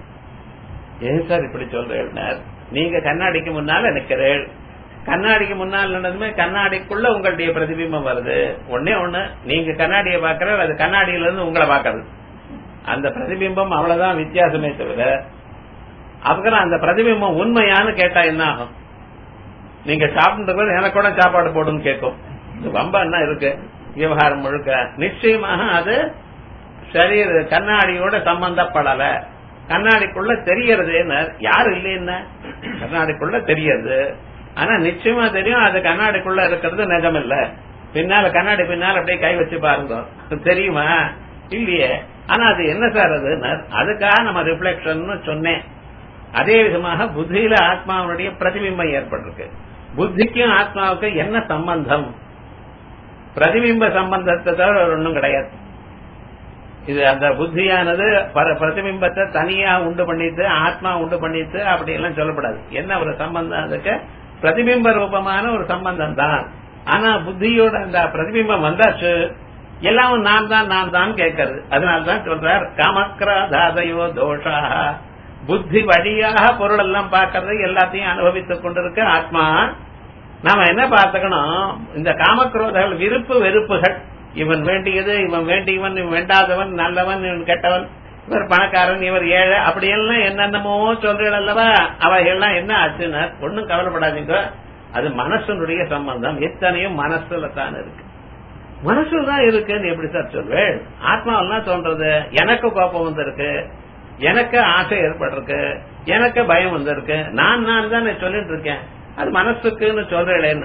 ஏன் சார் இப்படி சொல்றேன் நீங்க கண்ணாடிக்கு முன்னால நிக்கிறேள் கண்ணாடிக்கு முன்னால் நடந்துமே கண்ணாடிக்குள்ள உங்களுடைய பிரதிபிம்பம் வருது ஒன்னே ஒண்ணு நீங்க கண்ணாடியை பாக்குற அது கண்ணாடியில இருந்து உங்களை பாக்குறது அந்த பிரதிபிம்பம் அவ்வளவுதான் வித்தியாசமே தவிர அப்புறம் அந்த பிரதிபிம்பம் உண்மையான்னு கேட்டா என்ன ஆகும் நீங்க சாப்பிட்டு எனக்கு கூட சாப்பாடு போடுன்னு கேட்கும் இது வம்ப என்ன இருக்கு விவகாரம் முழுக்க நிச்சயமாக அது சரீர கண்ணாடியோட சம்பந்தப்படல கண்ணாடிக்குள்ள தெரியறது என்ன யாரு இல்லைன்னா கண்ணாடிக்குள்ள தெரியுது ஆனா நிச்சயமா தெரியும் அது கண்ணாடிக்குள்ள இருக்கிறது நிஜம் இல்ல பின்னால கண்ணாடி பின்னால அப்படியே கை வச்சு பாருங்க தெரியுமா இல்லையே ஆனா அது என்ன சார் அது அதுக்காக நம்ம ரிஃப்ளெக்ஷன் சொன்னேன் அதே விதமாக புத்தியில ஆத்மாவுடைய பிரதிபிம்பம் ஏற்பட்டிருக்கு புத்திக்கும் ஆத்மாவுக்கும் என்ன சம்பந்தம் பிரதிபிம்ப சம்பந்தத்தை தவிர வேற ஒன்றும் கிடையாது இது அந்த புத்தியானது பர- பிரதிபிம்பத்தை தனியா உண்டு பண்ணிட்டு ஆத்மா உண்டு பண்ணிட்டு அப்படி எல்லாம் சொல்லப்படாது என்ன ஒரு சம்பந்தம் அதுக்கு பிரதிபிம்ப ரூபமான ஒரு சம்பந்தம் தான் ஆனா புத்தியோட அந்த பிரதிபிம்பம் வந்தாச்சு எல்லாம் நான் தான் நான் தான் கேட்கறது அதனால்தான் சொல்றார் காமக்ராதாதையோ தோஷா புத்தி வழியாக பொருள் எல்லாம் பார்க்கறது எல்லாத்தையும் அனுபவித்துக் கொண்டிருக்க ஆத்மா நாம என்ன பார்த்துக்கணும் இந்த காமக்ரோதங்கள் விருப்பு வெறுப்புகள் இவன் வேண்டியது இவன் வேண்டியவன் இவன் வேண்டாதவன் நல்லவன் இவன் கெட்டவன் இவர் பணக்காரன் இவர் ஏழை அப்படியெல்லாம் என்னென்னமோ சொல்றீர்கள் அல்லவா அவைகள்லாம் என்ன ஆச்சுன்னா ஒன்னும் கவலைப்படாதீங்க அது மனசனுடைய சம்பந்தம் எத்தனையும் மனசுல தான் இருக்கு மனசுல தான் இருக்குன்னு எப்படி சார் சொல்வேன் ஆத்மாவெல்லாம் தோன்றது எனக்கு கோபம் வந்திருக்கு எனக்கு ஆசை ஏற்பட்டிருக்கு எனக்கு பயம் வந்திருக்கு நான் நான் தான் சொல்லிட்டு இருக்கேன் அது மனசுக்குன்னு சொல்றேன்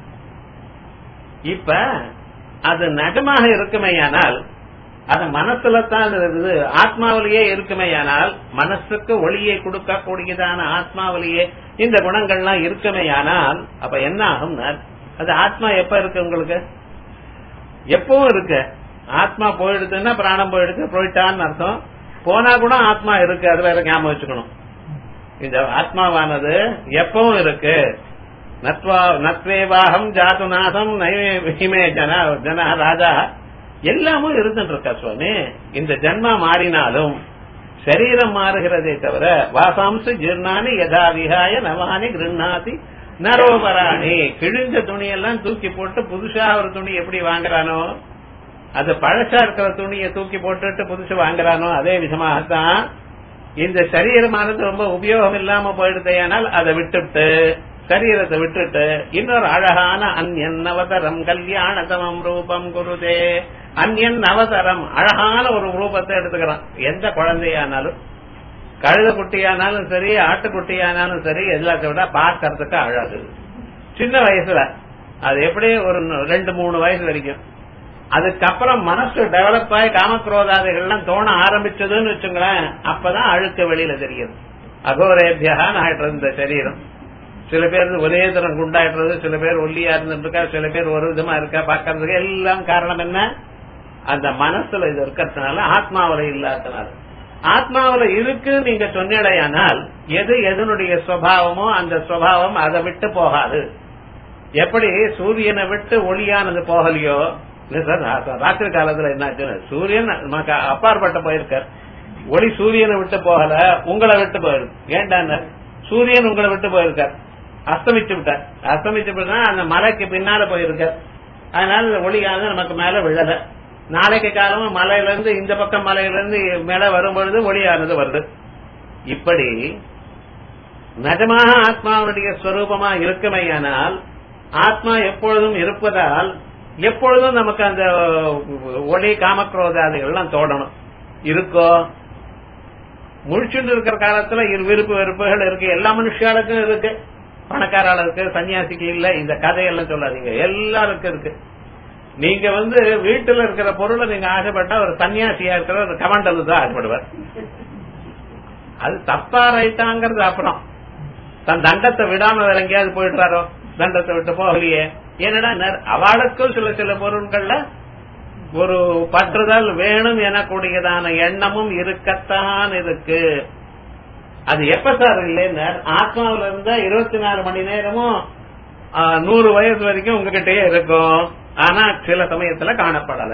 இப்ப அது நகமாக இருக்குமேயானால் அது மனசுல தான் இருக்குது ஆத்மாவிலேயே இருக்குமேயானால் மனசுக்கு ஒளியை கொடுக்கக்கூடியதான ஆத்மாவிலேயே இந்த குணங்கள்லாம் இருக்குமேயானால் அப்ப என்ன ஆகும் அது ஆத்மா எப்ப இருக்கு உங்களுக்கு எப்பவும் இருக்கு ஆத்மா போயிடுதுன்னா பிராணம் போயிடுது போயிட்டான்னு அர்த்தம் போனா கூட ஆத்மா இருக்கு அது வேற ஞாபகம் வச்சுக்கணும் இந்த ஆத்மாவானது எப்பவும் இருக்கு நத்வா நத்வேவாகம் ஜாதுநாதம் நைமே ஜன ஜன ராஜா எல்லாமும் இருந்துட்டு இருக்கா சுவாமி இந்த ஜென்மா மாறினாலும் சரீரம் மாறுகிறதே தவிர வாசாம்ச ஜீர்ணானி யதா விகாய நவானி கிருண்ணாதி நரோபராணி கிழிஞ்ச துணியெல்லாம் தூக்கி போட்டு புதுசா ஒரு துணி எப்படி வாங்குறானோ அது பழசா இருக்கிற துணியை தூக்கி போட்டுட்டு புதுசு வாங்குறானோ அதே விதமாகத்தான் இந்த சரீரமானது ரொம்ப உபயோகம் இல்லாம போயிடுதையானால் அதை விட்டுட்டு சரீரத்தை விட்டுட்டு இன்னொரு அழகான அந்யன் அவதரம் கல்யாணதமம் ரூபம் குருதே அந்யன் அவதரம் அழகான ஒரு ரூபத்தை எடுத்துக்கிறான் எந்த குழந்தையானாலும் கழுத குட்டியானாலும் சரி ஆட்டுக்குட்டியானாலும் சரி எல்லாத்தை விட பார்க்கறதுக்கு அழகு சின்ன வயசுல அது எப்படி ஒரு ரெண்டு மூணு வயசு வரைக்கும் அதுக்கப்புறம் மனசு டெவலப் ஆகி காமக்ரோதாதிகள்லாம் தோண ஆரம்பிச்சதுன்னு வச்சுங்களேன் அப்பதான் அழுக்க வெளியில தெரியுது அகோரேபியகான்னு ஆயிட்டு இருந்த சரீரம் சில பேர் ஒரே தரம் குண்டாயிடுறது சில பேர் ஒல்லியா இருந்துட்டு இருக்கா சில பேர் ஒரு விதமா இருக்கா பாக்கிறதுக்கு எல்லாம் காரணம் என்ன அந்த மனசுல இது இருக்கிறதுனால ஆத்மாவில இல்லாதனால ஆத்மாவில இருக்கு நீங்க சொன்னடையானால் எது எதனுடைய சுவாவமோ அந்த சுவாவம் அதை விட்டு போகாது எப்படி சூரியனை விட்டு ஒளியானது போகலையோ இல்ல சார் ராத்திரி காலத்துல என்னாச்சு சூரியன் நமக்கு அப்பாற்பட்ட போயிருக்கார் ஒளி சூரியனை விட்டு போகல உங்களை விட்டு போயிருக்கு ஏன்டா சூரியன் உங்களை விட்டு போயிருக்கார் அஸ்தமிச்சு விட்டார் அஸ்தமிச்சு விட்டா அந்த மலைக்கு பின்னால போயிருக்கார் அதனால ஒளியானது நமக்கு மேல விழல நாளைக்கு காலமும் மலையில இருந்து இந்த பக்கம் மலையில இருந்து மேல வரும்பொழுது ஒளியானது வருது இப்படி நிஜமாக ஆத்மாவுடைய ஸ்வரூபமா இருக்குமையானால் ஆத்மா எப்பொழுதும் இருப்பதால் எப்பொழுதும் நமக்கு அந்த ஒளி காமக்ரோதாதிகள்லாம் தோடணும் இருக்கோ முழிச்சுட்டு இருக்கிற காலத்துல இரு விருப்பு வெறுப்புகள் இருக்கு எல்லா மனுஷாளுக்கும் இருக்கு பணக்காராளுக்கு சன்னியாசிக்கு இல்ல இந்த கதையெல்லாம் சொல்லாதீங்க எல்லாருக்கும் இருக்கு நீங்க வந்து வீட்டுல இருக்கிற பொருளை நீங்க ஆசைப்பட்டா ஒரு சன்னியாசியா இருக்கிற ஒரு கமண்டல் தான் ஆசைப்படுவார் அது தப்பா ரைட்டாங்கிறது அப்புறம் தன் தண்டத்தை விடாம வேற எங்கேயாவது போயிடுறாரோ தண்டத்தை விட்டு போகலையே என்னடா அவளுக்கும் சில சில பொருட்கள்ல ஒரு பற்றுதல் வேணும் எனக்கூடியதான எண்ணமும் இருக்கத்தான் இருக்கு அது எப்ப சார் இல்லைன்னு ஆத்மாவில இருந்தா இருபத்தி நாலு மணி நேரமும் நூறு வயசு வரைக்கும் உங்ககிட்டயே இருக்கும் ஆனா சில சமயத்துல காணப்படல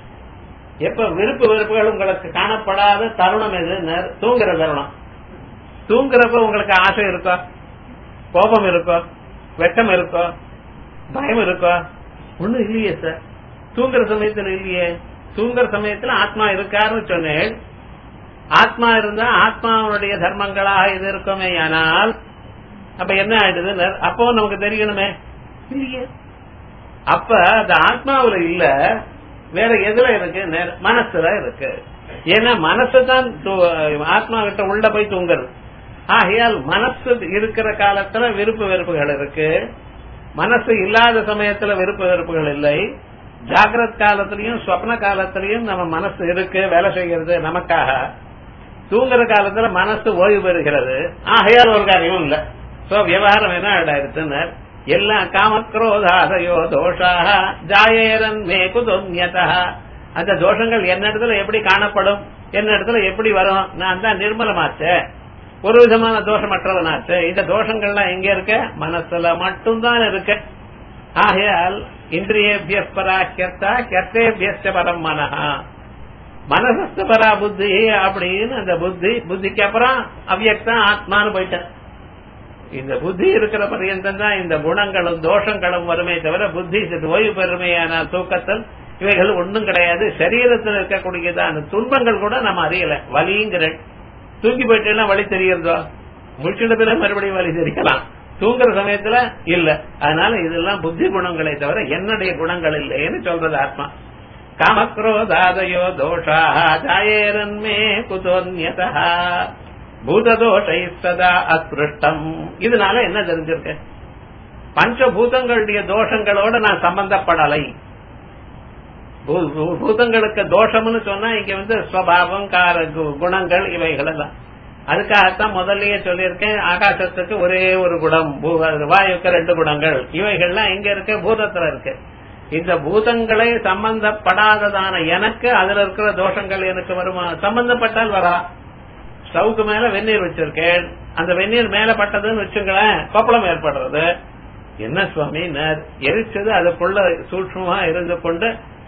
எப்ப விருப்பு வெறுப்புகள் உங்களுக்கு காணப்படாத தருணம் எது தூங்குற தருணம் தூங்குறப்ப உங்களுக்கு ஆசை இருக்கா கோபம் இருக்கோ வெட்டம் இருக்கோ பயம் இருக்கோ ஒண்ணும் இல்லையே சார் தூங்குற சமயத்துல இல்லையே தூங்குற சமயத்துல ஆத்மா இருக்காருன்னு சொன்னேன் ஆத்மா இருந்தா ஆத்மாவுடைய தர்மங்களாக இது இருக்குமே ஆனால் அப்ப என்ன ஆயிடுது அப்போ நமக்கு தெரியணுமே இல்லையே அப்ப அந்த ஆத்மாவுல இல்ல வேற எதுல இருக்கு மனசுல இருக்கு ஏன்னா மனசு தான் ஆத்மா கிட்ட உள்ள போய் தூங்குறது ஆகையால் மனசு இருக்கிற காலத்துல விருப்பு வெறுப்புகள் இருக்கு மனசு இல்லாத சமயத்துல விருப்பு வெறுப்புகள் இல்லை ஜாகிரத் காலத்திலையும் ஸ்வப்ன காலத்திலையும் நம்ம மனசு இருக்கு வேலை செய்கிறது நமக்காக தூங்குற காலத்துல மனசு ஓய்வு பெறுகிறது ஆகையால் ஒரு காரியமும் இல்ல சோ விவகாரம் என்ன ஆயிடுச்சுன்னு எல்லாம் காமக்ரோதாதயோ தோஷாக ஜாயேரன் மே குதோன்யதா அந்த தோஷங்கள் என்ன இடத்துல எப்படி காணப்படும் என்ன இடத்துல எப்படி வரும் நான் தான் நிர்மலமாச்சே ஒரு விதமான தோஷமற்றவனாச்சு இந்த தோஷங்கள்லாம் எங்க இருக்க மனசுல மட்டும்தான் இருக்கு ஆகையால் இந்திரியபிய பராக்கியத்தா கர்த்தேபிய பரம் மனஹா மனசஸ்த பரா புத்தி அப்படின்னு அந்த புத்தி புத்திக்கு அப்புறம் அவ்வியக்தா ஆத்மான்னு போயிட்டேன் இந்த புத்தி இருக்கிற பரியந்தம் தான் இந்த குணங்களும் தோஷங்களும் வருமே தவிர புத்தி ஓய்வு பெருமையான தூக்கத்தில் இவைகள் ஒன்றும் கிடையாது சரீரத்தில் இருக்கக்கூடியதான துன்பங்கள் கூட நம்ம அறியல வலிங்கிற தூங்கி போயிட்டு வழி தெரியறதோ முடிச்சிடத்துல மறுபடியும் வழி தெரியலாம் தூங்குற சமயத்துல இல்ல அதனால இதெல்லாம் புத்தி குணங்களே தவிர என்னுடைய குணங்கள் இல்லைன்னு சொல்றது ஆத்மா காமக்ரோதாதயோ தோஷா ஜாயேரன்மே குதோன்யதா பூததோஷை சதா அஸ்பிருஷ்டம் இதனால என்ன தெரிஞ்சிருக்க பஞ்சபூதங்களுடைய தோஷங்களோட நான் சம்பந்தப்படலை பூதங்களுக்கு தோஷம்னு சொன்னா இங்க வந்து ஸ்வபாவம் கார குணங்கள் இவைகள் எல்லாம் அதுக்காகத்தான் முதல்லயே சொல்லியிருக்கேன் ஆகாசத்துக்கு ஒரே ஒரு குணம் வாயுக்கு ரெண்டு குணங்கள் இவைகள்லாம் எங்க இருக்கு பூதத்துல இருக்கு இந்த பூதங்களே சம்பந்தப்படாததான எனக்கு அதுல இருக்கிற தோஷங்கள் எனக்கு வருமா சம்பந்தப்பட்டால் வரா ஸ்டவுக்கு மேல வெந்நீர் வச்சிருக்கேன் அந்த வெந்நீர் மேல பட்டதுன்னு வச்சுங்களேன் கொப்பளம் ஏற்படுறது என்ன சுவாமி எரிச்சது அதுக்குள்ள சூட்சமா இருந்து கொண்டு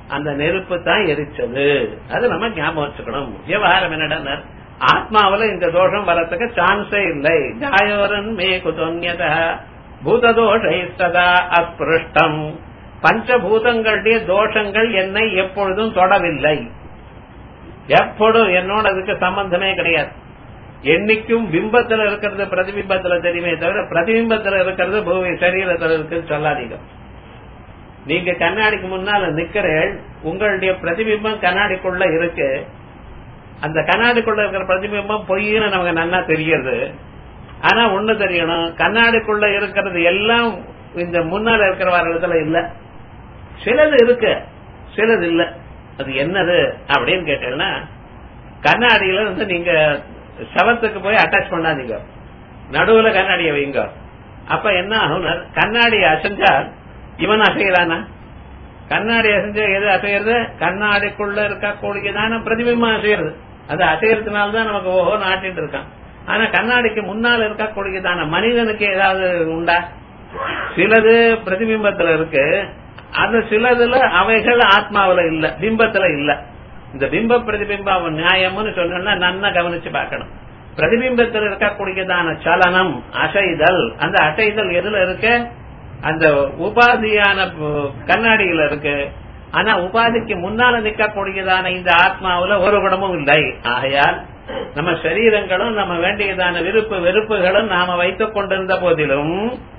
அந்த நெருப்பு தான் எரிச்சது அது நம்ம ஞாபகம் வச்சுக்கணும் விவகாரம் என்னடா ஆத்மாவில இந்த தோஷம் வரத்துக்கு சான்ஸே இல்லை ஜாயோரன் மே குதோன்யத பூததோஷை சதா அஸ்பிருஷ்டம் பஞ்சபூதங்களுடைய தோஷங்கள் என்னை எப்பொழுதும் தொடவில்லை எப்பொழுதும் என்னோட அதுக்கு சம்பந்தமே கிடையாது என்னைக்கும் பிம்பத்துல இருக்கிறது பிரதிபிம்பத்துல தெரியுமே தவிர பிரதிபிம்பத்துல இருக்கிறது பூமி சரீரத்துல இருக்குன்னு சொல்லாதீங்க நீங்க கண்ணாடிக்கு முன்னால நிக்கிறேன் உங்களுடைய பிரதிபிம்பம் கண்ணாடிக்குள்ள இருக்கு அந்த கண்ணாடிக்குள்ள இருக்கிற பிரதிபிம்பம் பொய்ன்னு நமக்கு நல்லா தெரியுது ஆனா ஒண்ணு தெரியணும் கண்ணாடிக்குள்ள இருக்கிறது எல்லாம் இந்த முன்னால இருக்கிற இடத்துல இல்ல சிலது இருக்கு சிலது இல்ல அது என்னது அப்படின்னு கேட்டீங்கன்னா கண்ணாடியில வந்து நீங்க சவத்துக்கு போய் அட்டாச் பண்ணாதீங்க நடுவுல கண்ணாடியை வைங்க அப்ப என்ன ஆகும் கண்ணாடி அசைஞ்சா இவன் அசைகிறானா கண்ணாடி அசைஞ்சா எது அசைகிறது கண்ணாடிக்குள்ள இருக்கக்கூடியதான பிரதிபிம்பம் அசைகிறது அது அசைகிறதுனாலதான் நமக்கு ஓஹோ நாட்டிட்டு இருக்கான் ஆனா கண்ணாடிக்கு முன்னால் இருக்கக்கூடியதான மனிதனுக்கு ஏதாவது உண்டா சிலது பிரதிபிம்பத்துல இருக்கு அது சிலதுல அவைகள் ஆத்மாவில இல்ல பிம்பத்துல இல்ல இந்த பிம்ப பிரதிபிம்ப நியாயம்னு சொன்னா நன்னா கவனிச்சு பார்க்கணும் பிரதிபிம்பத்தில் இருக்கக்கூடியதான சலனம் அசைதல் அந்த அசைதல் எதுல இருக்கு அந்த உபாதியான கண்ணாடியில இருக்கு ஆனா உபாதிக்கு முன்னால நிற்கக்கூடியதான இந்த ஆத்மாவில ஒரு குணமும் இல்லை ஆகையால் நம்ம சரீரங்களும் நம்ம வேண்டியதான விருப்பு வெறுப்புகளும் நாம வைத்துக் கொண்டிருந்த போதிலும்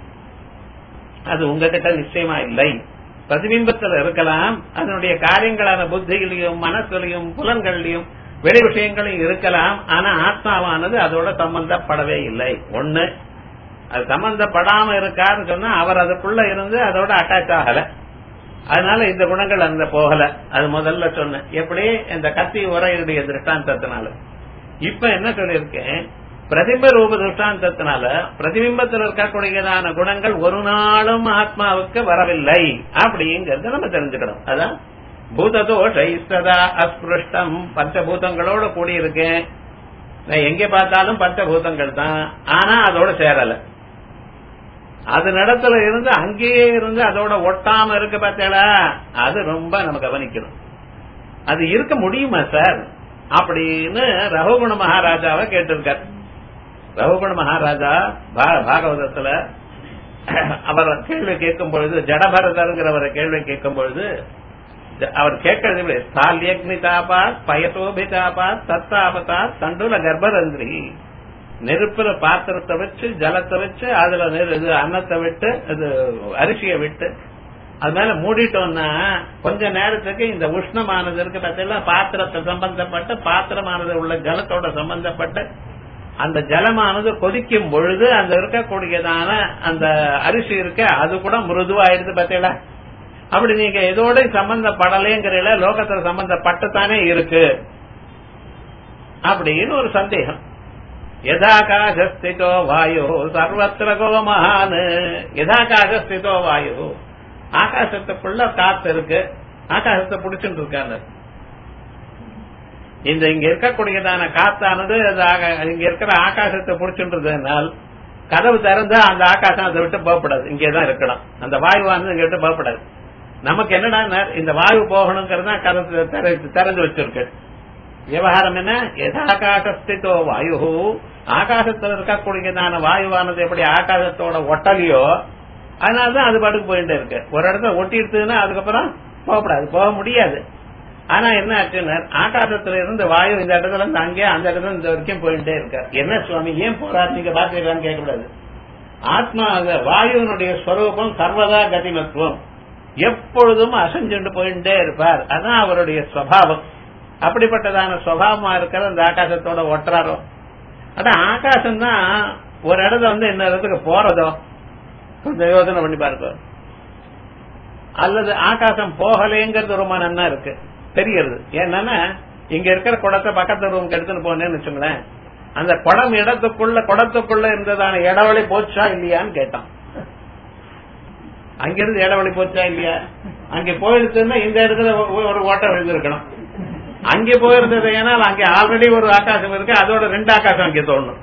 அது உங்ககிட்ட நிச்சயமா இல்லை பிரதிபிம்பத்தில் இருக்கலாம் அதனுடைய காரியங்களான புத்தியிலையும் மனசுலையும் புலன்கள்லையும் வெளி விஷயங்களையும் இருக்கலாம் ஆனா ஆத்மாவானது அதோட சம்பந்தப்படவே இல்லை ஒண்ணு அது சம்பந்தப்படாம இருக்காருன்னு சொன்னா அவர் அதுக்குள்ள இருந்து அதோட அட்டாச் ஆகல அதனால இந்த குணங்கள் அந்த போகல அது முதல்ல சொன்னேன் எப்படி இந்த கத்தி உரையுடைய திருஷ்டாந்தத்தினால இப்ப என்ன சொல்லியிருக்கேன் பிரதிம்ப ரூப திருஷ்டாந்தத்தினால பிரதிபிம்பத்தில் இருக்கக்கூடியதான குணங்கள் ஒரு நாளும் ஆத்மாவுக்கு வரவில்லை அப்படிங்கறத நம்ம தெரிஞ்சுக்கணும் அதான் பூததோஷை சதா அஸ்பிருஷ்டம் பஞ்சபூதங்களோட கூடியிருக்கேன் நான் எங்க பார்த்தாலும் பஞ்சபூதங்கள் தான் ஆனா அதோட சேரல அது நடத்துல இருந்து அங்கேயே இருந்து அதோட ஒட்டாம இருக்கு பார்த்தேளா அது ரொம்ப நம்ம கவனிக்கணும் அது இருக்க முடியுமா சார் அப்படின்னு ரகுகுண மகாராஜாவை கேட்டிருக்கார் ரகுகுண மகாராஜா பாகவதத்துல அவர் கேள்வி கேட்கும் பொழுது ஜடபரதருங்கிறவரை கேள்வி கேட்கும் பொழுது அவர் கேட்கறது ஸ்தால்யக்னி தாபாத் பயத்தோபி தாபாத் தத்தாபதா தண்டுல கர்ப்பரந்திரி நெருப்புல பாத்திரத்தை வச்சு ஜலத்தை வச்சு அதுல இது அன்னத்தை விட்டு இது அரிசியை விட்டு அது மேல மூடிட்டோம்னா கொஞ்ச நேரத்துக்கு இந்த உஷ்ணமானது இருக்கு பார்த்தீங்களா பாத்திரத்தை சம்பந்தப்பட்ட பாத்திரமானது உள்ள ஜலத்தோட சம்பந்தப்பட்ட அந்த ஜலமானது கொதிக்கும் பொழுது அந்த இருக்கக்கூடியதான அந்த அரிசி இருக்க அது கூட மிருதுவாயிடுது பார்த்தீங்களா அப்படி நீங்க எதோட சம்பந்தப்படலைங்கிற லோகத்துல சம்பந்தப்பட்டுத்தானே இருக்கு அப்படின்னு ஒரு சந்தேகம் யதாகாசஸ்திதோ வாயு சர்வத்திர கோமஹான் யதாகாசஸ்திதோ வாயு ஆகாசத்துக்குள்ள காத்து இருக்கு ஆகாசத்தை பிடிச்சிட்டு இருக்காங்க இந்த இங்க இருக்கக்கூடியதான காத்தானது இங்க இருக்கிற ஆகாசத்தை பிடிச்சின்றதுனால் கதவு திறந்தா அந்த ஆகாசம் அதை விட்டு போகப்படாது இங்கேதான் இருக்கணும் அந்த வாயுவானது இங்க விட்டு போகப்படாது நமக்கு என்னடா இந்த வாயு போகணுங்கிறதா கதவு திறந்து வச்சிருக்கு விவகாரம் என்ன எதாகாசஸ்திதோ வாயு ஆகாசத்தில் இருக்கக்கூடியதான வாயுவானது எப்படி ஆகாசத்தோட ஒட்டலையோ அதனாலதான் அது பாட்டுக்கு போயிட்டே இருக்கு ஒரு இடத்துல ஒட்டிடுதுன்னா அதுக்கப்புறம் போகக்கூடாது போக முடியாது ஆனா என்ன ஆச்சுன்னா ஆகாசத்துல இருந்து வாயு இந்த இடத்துல இருந்து அங்கே அந்த இடத்துல இந்த வரைக்கும் போயிட்டே இருக்க என்ன சுவாமி ஏன் போறாரு நீங்க பாத்துக்கலான்னு கேட்கக்கூடாது ஆத்மா வாயுனுடைய ஸ்வரூபம் சர்வதா கதிமத்துவம் எப்பொழுதும் அசைஞ்சுட்டு போயிட்டே இருப்பார் அதான் அவருடைய சுவாவம் அப்படிப்பட்டதான சுவாவமா இருக்கிற அந்த ஆகாசத்தோட ஒட்டுறாரோ அதான் ஆகாசம் தான் ஒரு இடத்துல வந்து என்ன இடத்துக்கு போறதோ கொஞ்சம் யோசனை பண்ணி பாருங்க அல்லது ஆகாசம் போகலேங்கிறது ரொம்ப நன்னா இருக்கு தெரியறது ஏன்னா இங்க இருக்கிற குடத்தை பக்கத்து ரூமுக்கு எடுத்துட்டு போனேன்னு வச்சுங்களேன் அந்த குடம் இடத்துக்குள்ள குடத்துக்குள்ள இருந்ததான இடவழி போச்சா இல்லையான்னு கேட்டான் அங்கிருந்து இடவழி போச்சா இல்லையா அங்க போயிருச்சுன்னா இந்த இடத்துல ஒரு ஓட்டம் விழுந்திருக்கணும் அங்கே போயிருந்தது ஏன்னால் அங்கே ஆல்ரெடி ஒரு ஆகாசம் இருக்கு அதோட ரெண்டு ஆகாசம் அங்கே தோணும்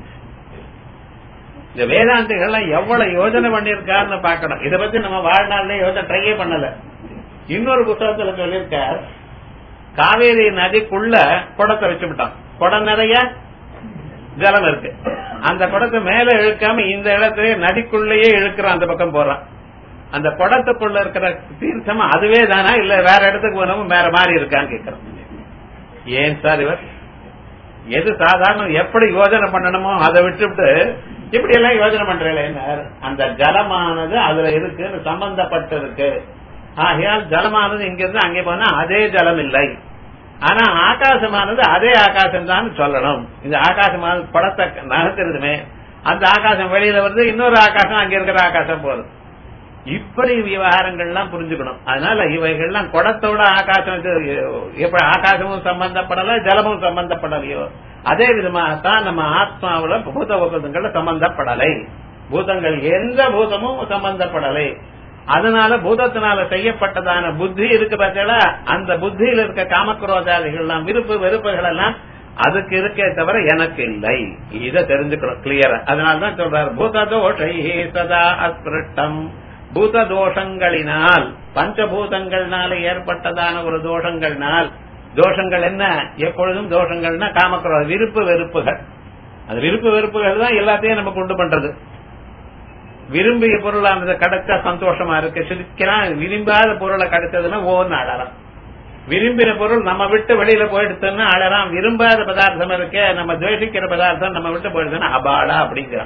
இந்த வேதாந்திகள்லாம் எவ்வளவு யோஜனை பண்ணிருக்காருன்னு பாக்கணும் இதை பத்தி நம்ம வாழ்நாள்ல யோசனை ட்ரையே பண்ணல இன்னொரு புத்தகத்துல சொல்லியிருக்கார் காவேரி நதிக்குள்ள குடத்தை வச்சுவிட்டான் குடம் நிறைய ஜலம் இருக்கு அந்த குடத்தை மேல இழுக்காம இந்த இடத்துல நதிக்குள்ளேயே இழுக்கிறான் அந்த பக்கம் போறான் அந்த குடத்துக்குள்ள இருக்கிற தீர்த்தம் அதுவே தானா இல்ல வேற இடத்துக்கு போனோம் வேற மாதிரி இருக்கான்னு கேக்குறோம் ஏன் சார் இவர் எது சாதாரண எப்படி யோஜனை பண்ணணுமோ அதை விட்டுவிட்டு இப்படி எல்லாம் யோஜனை பண்றீங்களே அந்த ஜலமானது அதுல இருக்கு சம்பந்தப்பட்டு இருக்கு ஆகையால் ஜலமானது இங்க இருந்து அங்கே போனா அதே ஜலம் இல்லை ஆனா ஆகாசமானது அதே ஆகாசம் தான் சொல்லணும் இந்த ஆகாசமானது படத்தை நகர்த்துறதுமே அந்த ஆகாசம் வெளியில வருது இன்னொரு ஆகாசம் அங்க இருக்கிற ஆகாசம் போறது இப்படி விவகாரங்கள்லாம் புரிஞ்சுக்கணும் அதனால இவைகள்லாம் குடத்தோட ஆகாசம் எப்படி ஆகாசமும் சம்பந்தப்படல ஜலமும் சம்பந்தப்படலையோ அதே விதமாகத்தான் நம்ம ஆத்மாவுல பூத பூதங்கள்ல சம்பந்தப்படலை பூதங்கள் எந்த பூதமும் சம்பந்தப்படலை அதனால பூதத்தினால செய்யப்பட்டதான புத்தி இருக்கு பார்த்தா அந்த புத்தியில இருக்க காமக்ரோதாதிகள்லாம் விருப்பு வெறுப்புகள் எல்லாம் அதுக்கு இருக்கே தவிர எனக்கு இல்லை இதை தெரிஞ்சுக்கணும் கிளியரா அதனாலதான் சொல்றாரு பூததோஷை சதா அஸ்பிருஷ்டம் பூத தோஷங்களினால் பஞ்சபூதங்கள்னால ஏற்பட்டதான ஒரு தோஷங்கள்னால் தோஷங்கள் என்ன எப்பொழுதும் தோஷங்கள்னா காமக்ரோ விருப்பு வெறுப்புகள் அந்த விருப்பு வெறுப்புகள் தான் எல்லாத்தையும் நம்ம கொண்டு பண்றது விரும்பிய பொருளானது கிடைச்சா சந்தோஷமா இருக்கு சிரிக்கிறான் விரும்பாத பொருளை கிடைச்சதுன்னா ஓன்னு அழறான் விரும்பின பொருள் நம்ம விட்டு வெளியில போயிடுச்சுன்னா அழறான் விரும்பாத பதார்த்தம் இருக்கே நம்ம துவேஷிக்கிற பதார்த்தம் நம்ம விட்டு போயிடுச்சுன்னா அபாடா அப்படிங்கிறான்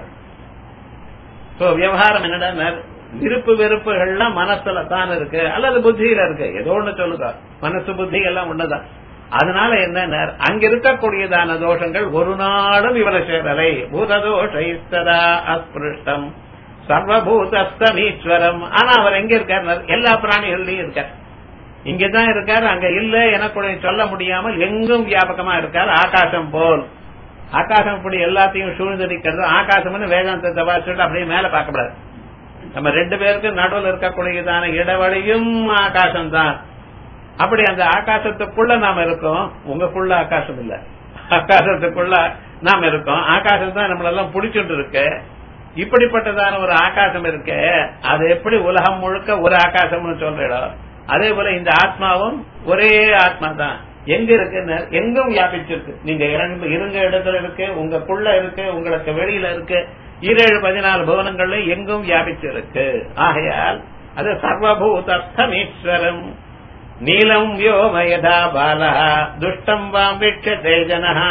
சோ விவகாரம் என்னடா விருப்பு வெறுப்புகள்லாம் மனசுல தான் இருக்கு அல்லது புத்தியில இருக்கு ஏதோ ஒண்ணு சொல்லுங்க மனசு புத்தி எல்லாம் ஒண்ணுதான் அதனால என்ன அங்க இருக்கக்கூடியதான தோஷங்கள் ஒரு நாளும் இவரை சேரலை பூததோஷைஸ்தரா அஸ்பிருஷ்டம் சர்வபூதஸ்தமீஸ்வரம் ஆனா அவர் எங்க இருக்கார் எல்லா பிராணிகள்லயும் இருக்கார் இங்கதான் இருக்காரு அங்க இல்ல எனக்கு சொல்ல முடியாமல் எங்கும் வியாபகமா இருக்கார் ஆகாசம் போல் ஆகாசம் இப்படி எல்லாத்தையும் சூழ்ந்திருக்கிறது ஆகாசம்னு வேதாந்தத்தை வாசிட்டு அப்படியே மேல பார்க்கப்படாது நம்ம ரெண்டு பேருக்கு நடுவில் இருக்கக்கூடியதான இடைவெளியும் ஆகாசம் தான் அப்படி அந்த ஆகாசத்துக்குள்ள நாம இருக்கோம் உங்களுக்குள்ள ஆகாசம் இல்ல ஆகாசத்துக்குள்ள நாம இருக்கோம் ஆகாசம் தான் நம்மளெல்லாம் புடிச்சுட்டு இருக்கு இப்படிப்பட்டதான ஒரு ஆகாசம் இருக்கு அது எப்படி உலகம் முழுக்க ஒரு ஆகாசம்னு சொல்றோம் அதே போல இந்த ஆத்மாவும் ஒரே ஆத்மா தான் எங்க இருக்கு எங்கும் வியாபிச்சிருக்கு நீங்க இருங்க இடத்துல இருக்கு உங்களுக்குள்ள இருக்கு உங்களுக்கு வெளியில இருக்கு ஈரேழு பதினாலு பவனங்கள்ல எங்கும் வியாபிச்சிருக்கு ஆகையால் அது சர்வபூதஸ்தமீஸ்வரம் நீலம் யோமயதா பாலா துஷ்டம் வாம் விட்சதே ஜனஹா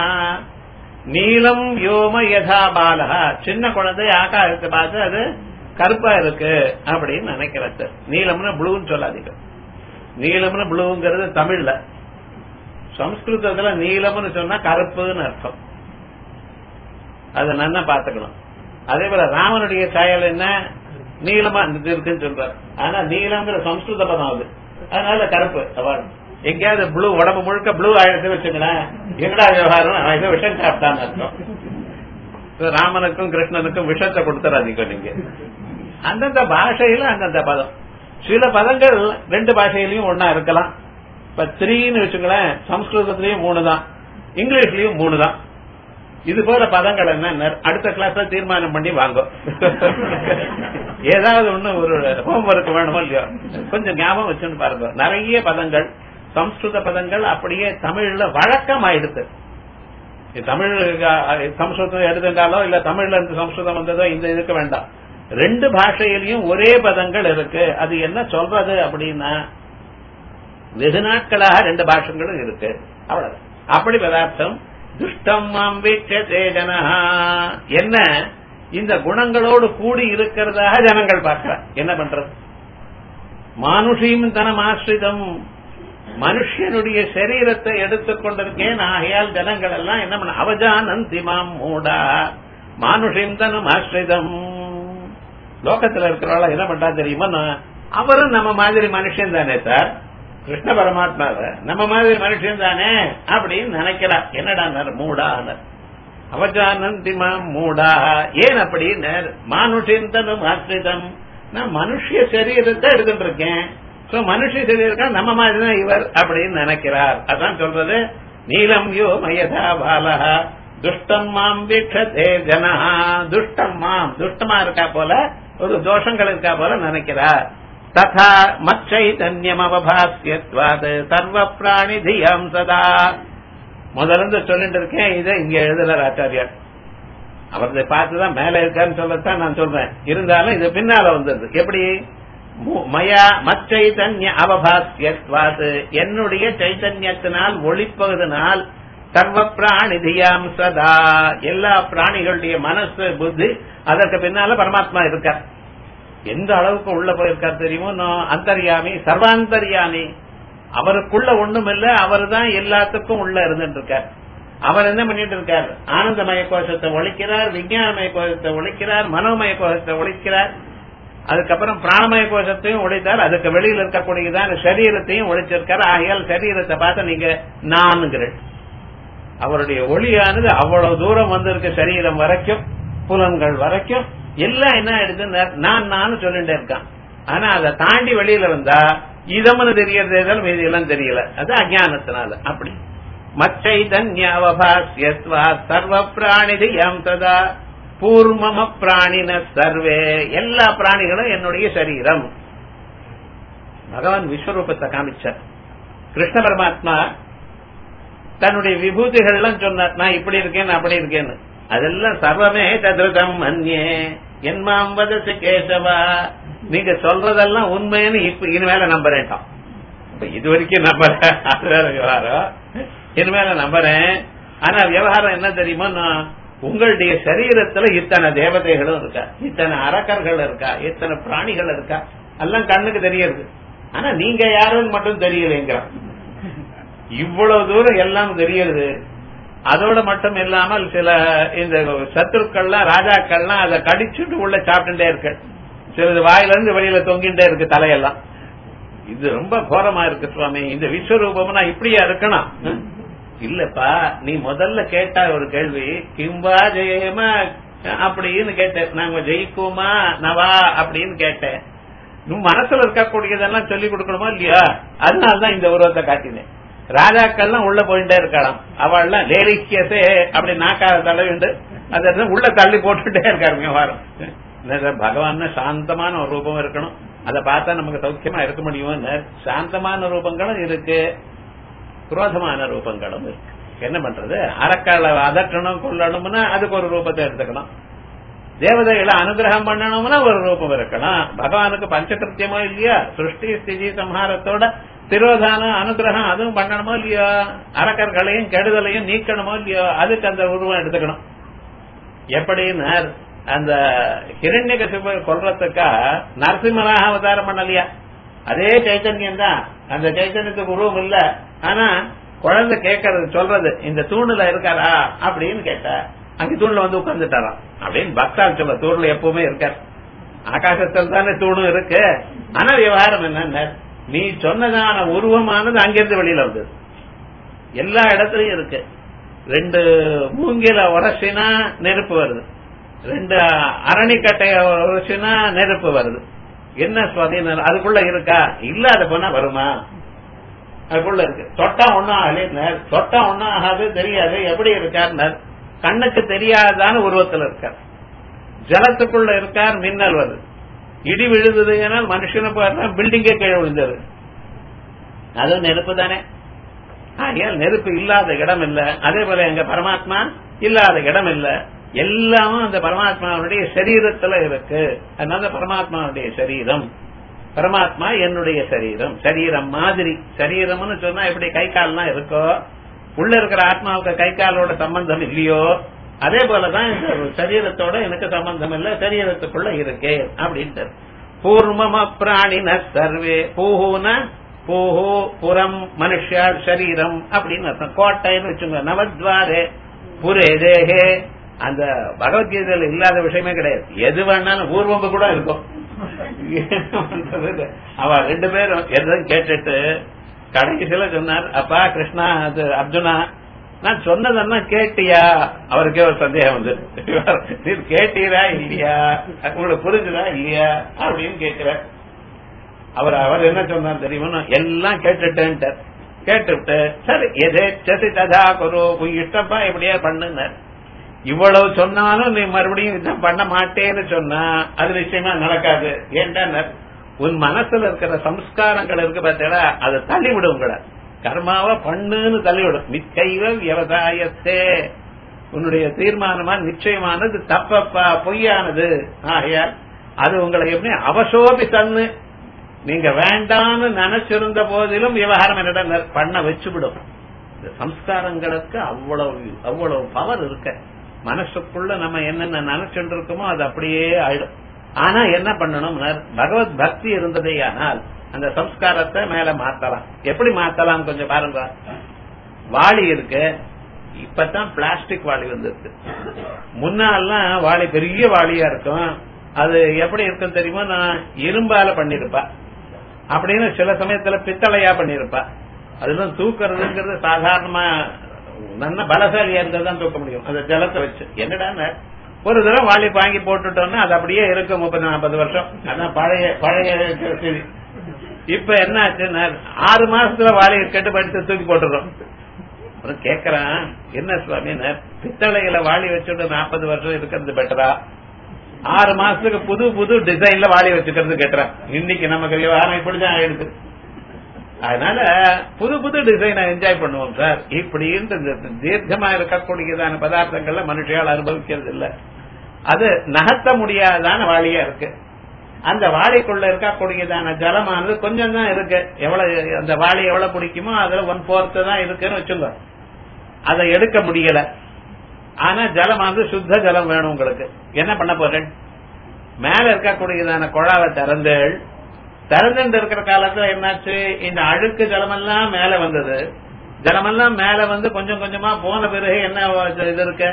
நீலம் யோம யதா பாலா சின்ன குழந்தை ஆகாசத்தை பார்த்து அது கருப்பா இருக்கு அப்படின்னு நினைக்கிறது நீலம்னு ப்ளூன்னு சொல்லாதீங்க நீலம்னு ப்ளூங்கிறது தமிழ்ல சம்ஸ்கிருதத்துல நீலம்னு சொன்னா கருப்புன்னு அர்த்தம் அதை நல்லா பாத்துக்கணும் அதே போல ராமனுடைய சாயல் என்ன நீளமா இருக்குன்னு சொல்றாரு ஆனா நீளம்ங்கிற சம்ஸ்கிருத பதம் அது அதனால கருப்பு அவார்டு எங்கேயாவது ப்ளூ உடம்பு முழுக்க ப்ளூ ஆயிடுச்சு வச்சுங்களேன் என்னடா விவகாரம் அவன் ஏதோ விஷம் சாப்பிட்டான்னு அர்த்தம் ராமனுக்கும் கிருஷ்ணனுக்கும் விஷத்தை கொடுத்துறாதீங்க நீங்க அந்தந்த பாஷையில அந்தந்த பதம் சில பதங்கள் ரெண்டு பாஷையிலயும் ஒன்னா இருக்கலாம் இப்ப த்ரீன்னு வச்சுங்களேன் சம்ஸ்கிருதத்திலயும் மூணு தான் இங்கிலீஷ்லயும் மூணு தான் இது போல பதங்கள் என்ன அடுத்த கிளாஸ்ல தீர்மானம் பண்ணி வாங்க ஏதாவது ஒண்ணு ஒரு ஹோம்ஒர்க் வேணுமோ இல்லையோ கொஞ்சம் ஞாபகம் வச்சுன்னு பாருங்க நிறைய பதங்கள் சம்ஸ்கிருத பதங்கள் அப்படியே தமிழ்ல வழக்கம் ஆயிடுது தமிழ் சம்ஸ்கிருதம் எடுத்துட்டாலோ இல்ல தமிழ்ல இருந்து சம்ஸ்கிருதம் வந்ததோ இந்த இதுக்கு வேண்டாம் ரெண்டு பாஷையிலையும் ஒரே பதங்கள் இருக்கு அது என்ன சொல்றது அப்படின்னா வெகு நாட்களாக ரெண்டு பாஷங்களும் இருக்கு அவ்வளவு அப்படி பதார்த்தம் துஷ்டம் மாம் வீட்சதே ஜனஹா என்ன இந்த குணங்களோடு கூடி இருக்கிறதாக ஜனங்கள் பார்க்கிறார் என்ன பண்றது மானுஷியும் தனம் ஆசிரிதம் மனுஷனுடைய சரீரத்தை எடுத்துக்கொண்டிருக்கேன் ஆகையால் ஜனங்கள் எல்லாம் என்ன பண்ண அவஜானந்தி மாம் மூடா மானுஷியும் தனம் ஆசிரிதம் லோகத்துல இருக்கிறவள என்ன பண்றா தெரியுமா அவரும் நம்ம மாதிரி மனுஷன் தானே சார் கிருஷ்ண பரமாத்மாவ நம்ம மாதிரி மனுஷன் தானே அப்படின்னு நினைக்கிறா என்னடா மூடானர் அவஜானந்திமா மூடா ஏன் அப்படின்னு மானுஷிந்தனும் ஆசிரிதம் நான் மனுஷ சரீரத்தை எடுத்துட்டு இருக்கேன் சோ மனுஷ சரீரம் நம்ம மாதிரி தான் இவர் அப்படின்னு நினைக்கிறார் அதான் சொல்றது நீலம் யோ மயதா பாலா துஷ்டம் மாம் வீட்சதே ஜனஹா துஷ்டம் மாம் துஷ்டமா இருக்கா போல ஒரு தோஷங்கள் இருக்கா போல நினைக்கிறார் ததா மச்சைதன்யமவபாசியத்வாத் சர்வ பிராணி தியம் சதா முதல்ல இருந்து சொல்லிட்டு இருக்கேன் இதை இங்க எழுதல ஆச்சாரியார் அவரது பார்த்துதான் மேல இருக்கான்னு சொல்லத்தான் நான் சொல்றேன் இருந்தாலும் இது பின்னால வந்தது எப்படி மு- மயா மச்சைதன்ய அவபாசியத்வாத் என்னுடைய சைத்தன்யத்தினால் ஒளிப்பதனால் சர்வ பிராணி தியாம் சதா எல்லா பிராணிகளுடைய மனசு புத்தி அதற்கு பின்னால பரமாத்மா இருக்கார் எந்த அளவுக்கு உள்ள போயிருக்கார் தெரியுமோ நான் அந்தர்யாமி சர்வாந்தர்யாமி அவருக்குள்ள ஒண்ணும் இல்ல அவர் தான் எல்லாத்துக்கும் உள்ள இருந்துட்டு இருக்கார் அவர் என்ன பண்ணிட்டு இருக்கார் ஆனந்தமய கோஷத்தை ஒழிக்கிறார் விஞ்ஞானமய கோஷத்தை ஒழிக்கிறார் மனோமய கோஷத்தை ஒழிக்கிறார் அதுக்கப்புறம் பிராணமய கோஷத்தையும் ஒழித்தார் அதுக்கு வெளியில இருக்கக்கூடியதான் சரீரத்தையும் ஒழிச்சிருக்காரு ஆகையால் சரீரத்தை பார்த்து நீங்க நான்கிறேன் அவருடைய ஒளியானது அவ்வளவு தூரம் வந்திருக்க சரீரம் வரைக்கும் புலன்கள் வரைக்கும் எல்லாம் என்ன ஆயிடுது நான் நான் சொல்லிட்டே இருக்கான் ஆனா அதை தாண்டி வெளியில வந்தா இதமனு தெரியறதே மீதி எல்லாம் தெரியல அது அஜானத்தினால அப்படி மச்சைதன்யாவபாசியத்வா சர்வ பிராணிதியம் ததா பூர்மம பிராணின சர்வே எல்லா பிராணிகளும் என்னுடைய சரீரம் பகவான் விஸ்வரூபத்தை காமிச்சார் கிருஷ்ண பரமாத்மா தன்னுடைய விபூதிகள் எல்லாம் சொன்னார் நான் இப்படி இருக்கேன் நான் அப்படி இருக்கேன்னு அதெல்லாம் சர்வமே ததிருதம் மன்யே என்மாம் வதசு கேசவா நீங்க சொல்றதெல்லாம் உண்மைன்னு இப்ப இனிமேல நம்புறேன்ட்டான் இப்ப இது வரைக்கும் நம்புறேன் அது வேற விவகாரம் இனிமேல நம்புறேன் ஆனா விவகாரம் என்ன தெரியுமா நான் உங்களுடைய சரீரத்துல இத்தனை தேவதைகளும் இருக்கா இத்தனை அரக்கர்கள் இருக்கா இத்தனை பிராணிகள் இருக்கா எல்லாம் கண்ணுக்கு தெரியுது ஆனா நீங்க யாருன்னு மட்டும் தெரியலைங்கிறான் இவ்வளவு தூரம் எல்லாம் தெரியுது அதோட மட்டும் இல்லாமல் சில இந்த சத்துருக்கள்லாம் ராஜாக்கள்லாம் அதை கடிச்சுட்டு உள்ள சாப்பிட்டுட்டே இருக்கு சிலது வாயில இருந்து வெளியில தொங்கிட்டே இருக்கு தலையெல்லாம் இது ரொம்ப கோரமா இருக்கு சுவாமி இந்த விஸ்வரூபம் நான் இப்படியா இருக்கணும் இல்லப்பா நீ முதல்ல கேட்டா ஒரு கேள்வி கிம்பா ஜெயமா அப்படின்னு கேட்டேன் நாங்க ஜெயிக்குமா நவா அப்படின்னு கேட்டேன் நீ மனசுல இருக்கக்கூடியதெல்லாம் சொல்லி கொடுக்கணுமா இல்லையா அதனாலதான் இந்த உருவத்தை காட்டினேன் ராஜாக்கள்லாம் உள்ள போயிட்டே இருக்கலாம் அவள்லாம் லேரிக்கியசே அப்படி நாக்கார தடவிண்டு அதை உள்ள தள்ளி போட்டுட்டே இருக்காருங்க வாரம் பகவான் சாந்தமான ஒரு ரூபம் இருக்கணும் அதை பார்த்தா நமக்கு சௌக்கியமா இருக்க முடியும் சாந்தமான ரூபங்களும் இருக்கு குரோதமான ரூபங்களும் இருக்கு என்ன பண்றது அறக்கால அதட்டணும் கொள்ளணும்னா அதுக்கு ஒரு ரூபத்தை எடுத்துக்கணும் தேவதைகளை அனுகிரகம் பண்ணணும்னா ஒரு ரூபம் இருக்கணும் பகவானுக்கு பஞ்சகிருத்தியமோ இல்லையா சிருஷ்டி ஸ்திதி சம்ஹாரத்தோட திரோதானம் அனுகிரகம் அதுவும் பண்ணணுமோ இல்லையோ அரக்கர்களையும் கெடுதலையும் நீக்கணுமோ இல்லையோ அதுக்கு அந்த உருவம் எடுத்துக்கணும் எப்படின்னு அந்த ஹிரண்ய கசிப கொல்றதுக்கா நரசிம்மராக அவதாரம் பண்ணலையா அதே சைத்தன்யம் தான் அந்த சைத்தன்யத்துக்கு உருவம் இல்ல ஆனா குழந்தை கேட்கறது சொல்றது இந்த தூணுல இருக்காரா அப்படின்னு கேட்டா அங்க தூண்ல வந்து உட்கார்ந்துட்டாராம் அப்படின்னு பக்தால் சொல்ல தூண்ல எப்பவுமே இருக்கார் ஆகாசத்தில் தானே தூணும் இருக்கு ஆனா விவகாரம் என்ன நீ சொன்னதான உருவமானது அங்கிருந்து வெளியில வந்தது எல்லா இடத்துலயும் இருக்கு ரெண்டு மூங்கில உரசினா நெருப்பு வருது ரெண்டு அரணிக்கட்டைய உரசினா நெருப்பு வருது என்ன சுவாதீனம் அதுக்குள்ள இருக்கா இல்லாத போனா வருமா அதுக்குள்ள இருக்கு தொட்டா ஒன்னும் ஆகல தொட்டா ஒன்னும் ஆகாது தெரியாது எப்படி இருக்கார் கண்ணுக்கு தெரியாதான உருவத்தில் இருக்கார் ஜலத்துக்குள்ள இருக்கார் மின்னல் வருது இடி விழுந்ததுன்னா மனுஷனை பார்த்தா பில்டிங்கே கீழே விழுந்தது அதுவும் நெருப்பு தானே ஆகையால் நெருப்பு இல்லாத இடம் இல்ல அதே போல எங்க பரமாத்மா இல்லாத இடம் இல்ல எல்லாமும் அந்த பரமாத்மாவுடைய சரீரத்துல இருக்கு அதனால பரமாத்மாவுடைய சரீரம் பரமாத்மா என்னுடைய சரீரம் சரீரம் மாதிரி சரீரம்னு சொன்னா எப்படி கை கால்லாம் இருக்கோ உள்ள இருக்கிற ஆத்மாவுக்கு கை காலோட சம்பந்தம் இல்லையோ அதே போலதான் இந்த சரீரத்தோட எனக்கு சம்பந்தம் இல்ல சரீரத்துக்குள்ள இருக்கு அப்படின்ட்டு பூர்வம பிராணின சர்வே பூஹூன பூஹு புறம் மனுஷா சரீரம் அப்படின்னு அர்த்தம் கோட்டைன்னு வச்சுங்க நவத்வாரே புரே தேகே அந்த பகவத்கீதையில இல்லாத விஷயமே கிடையாது எது வேணாலும் ஊர்வம்பு கூட இருக்கும் அவ ரெண்டு பேரும் எதுவும் கேட்டுட்டு கடைசியில சொன்னார் அப்பா கிருஷ்ணா அது அர்ஜுனா நான் சொன்னதெல்லாம் கேட்டியா அவருக்கே ஒரு சந்தேகம் வந்து நீர் கேட்டீரா இல்லையா உங்களுக்கு புரிஞ்சுதா இல்லையா அப்படின்னு கேட்கிற அவர் அவர் என்ன சொன்னார் தெரியுமா எல்லாம் கேட்டுட்டேன்ட்டார் கேட்டுவிட்டு சரி எதேச்சதி ததா குரு இஷ்டப்பா எப்படியா பண்ணுனார் இவ்வளவு சொன்னாலும் நீ மறுபடியும் இதான் பண்ண மாட்டேன்னு சொன்னா அது நிச்சயமா நடக்காது ஏன்டா உன் மனசுல இருக்கிற சம்ஸ்காரங்கள் இருக்கு பார்த்தா அதை தள்ளிவிடும் உங்களை கர்மாவை பண்ணுன்னு தள்ளிவிடும் மிக்கைவ விவசாயத்தே உன்னுடைய தீர்மானமா நிச்சயமானது தப்பப்பா பொய்யானது ஆகையால் அது உங்களை எப்படி அவசோபி தன்னு நீங்க வேண்டான்னு நினைச்சிருந்த போதிலும் விவகாரம் என்னிடம் பண்ண வச்சுவிடும் இந்த சம்ஸ்காரங்களுக்கு அவ்வளவு அவ்வளவு பவர் இருக்க மனசுக்குள்ள நம்ம என்னென்ன நினைச்சுட்டு இருக்கோமோ அது அப்படியே ஆயிடும் ஆனா என்ன பண்ணணும் பகவத் பக்தி இருந்ததே ஆனால் அந்த சம்ஸ்காரத்தை மேல மாத்தலாம் எப்படி மாத்தலாம் கொஞ்சம் பாருங்க வாளி இருக்கு இப்பதான் பிளாஸ்டிக் வாளி வந்திருக்கு முன்னாலாம் வாளி பெரிய வாளியா இருக்கும் அது எப்படி இருக்கும் தெரியுமா நான் இரும்பால பண்ணிருப்பா அப்படின்னு சில சமயத்துல பித்தளையா பண்ணிருப்பா அதெல்லாம் தூக்குறதுங்கிறது சாதாரணமா நல்ல பலசாலியா இருந்தா தான் தூக்க முடியும் அந்த ஜலத்தை வச்சு என்னடா ஒரு தடவை வாளி வாங்கி போட்டுட்டோம்னா அது அப்படியே இருக்கும் முப்பது நாற்பது வருஷம் அதான் பழைய பழைய செய்தி இப்ப என்ன ஆச்சுன்னா ஆறு மாசத்துல வாளியை கட்டுப்படுத்தி தூக்கி போட்டுறோம் அப்புறம் கேக்குறான் என்ன சுவாமி பித்தளையில வாளி வச்சுட்டு நாற்பது வருஷம் இருக்கிறது பெட்டரா ஆறு மாசத்துக்கு புது புது டிசைன்ல வாளி வச்சுக்கிறது கேட்டுறேன் இன்னைக்கு நமக்கு விவகாரம் இப்படிதான் ஆயிடுது அதனால புது புது டிசைனை என்ஜாய் பண்ணுவோம் சார் இப்படின்ட்டு தீர்க்கமா இருக்கக்கூடியதான பதார்த்தங்கள்ல மனுஷியால் அனுபவிக்கிறது இல்ல அது நகர்த்த முடியாதான வாளியா இருக்கு அந்த வாளிக்குள்ள இருக்கக்கூடியதான ஜலமானது கொஞ்சம் தான் இருக்கு எவ்வளவு அந்த வாளி எவ்வளவு பிடிக்குமோ அதுல ஒன் போர்த்து தான் இருக்குன்னு வச்சுங்க அதை எடுக்க முடியல ஆனா ஜலமானது சுத்த ஜலம் வேணும் உங்களுக்கு என்ன பண்ண போறேன் மேல இருக்கக்கூடியதான குழாவை திறந்தேள் திறந்துட்டு இருக்கிற காலத்துல என்னாச்சு இந்த அழுக்கு ஜலமெல்லாம் மேல வந்தது ஜலமெல்லாம் மேல வந்து கொஞ்சம் கொஞ்சமா போன பிறகு என்ன இது இருக்கு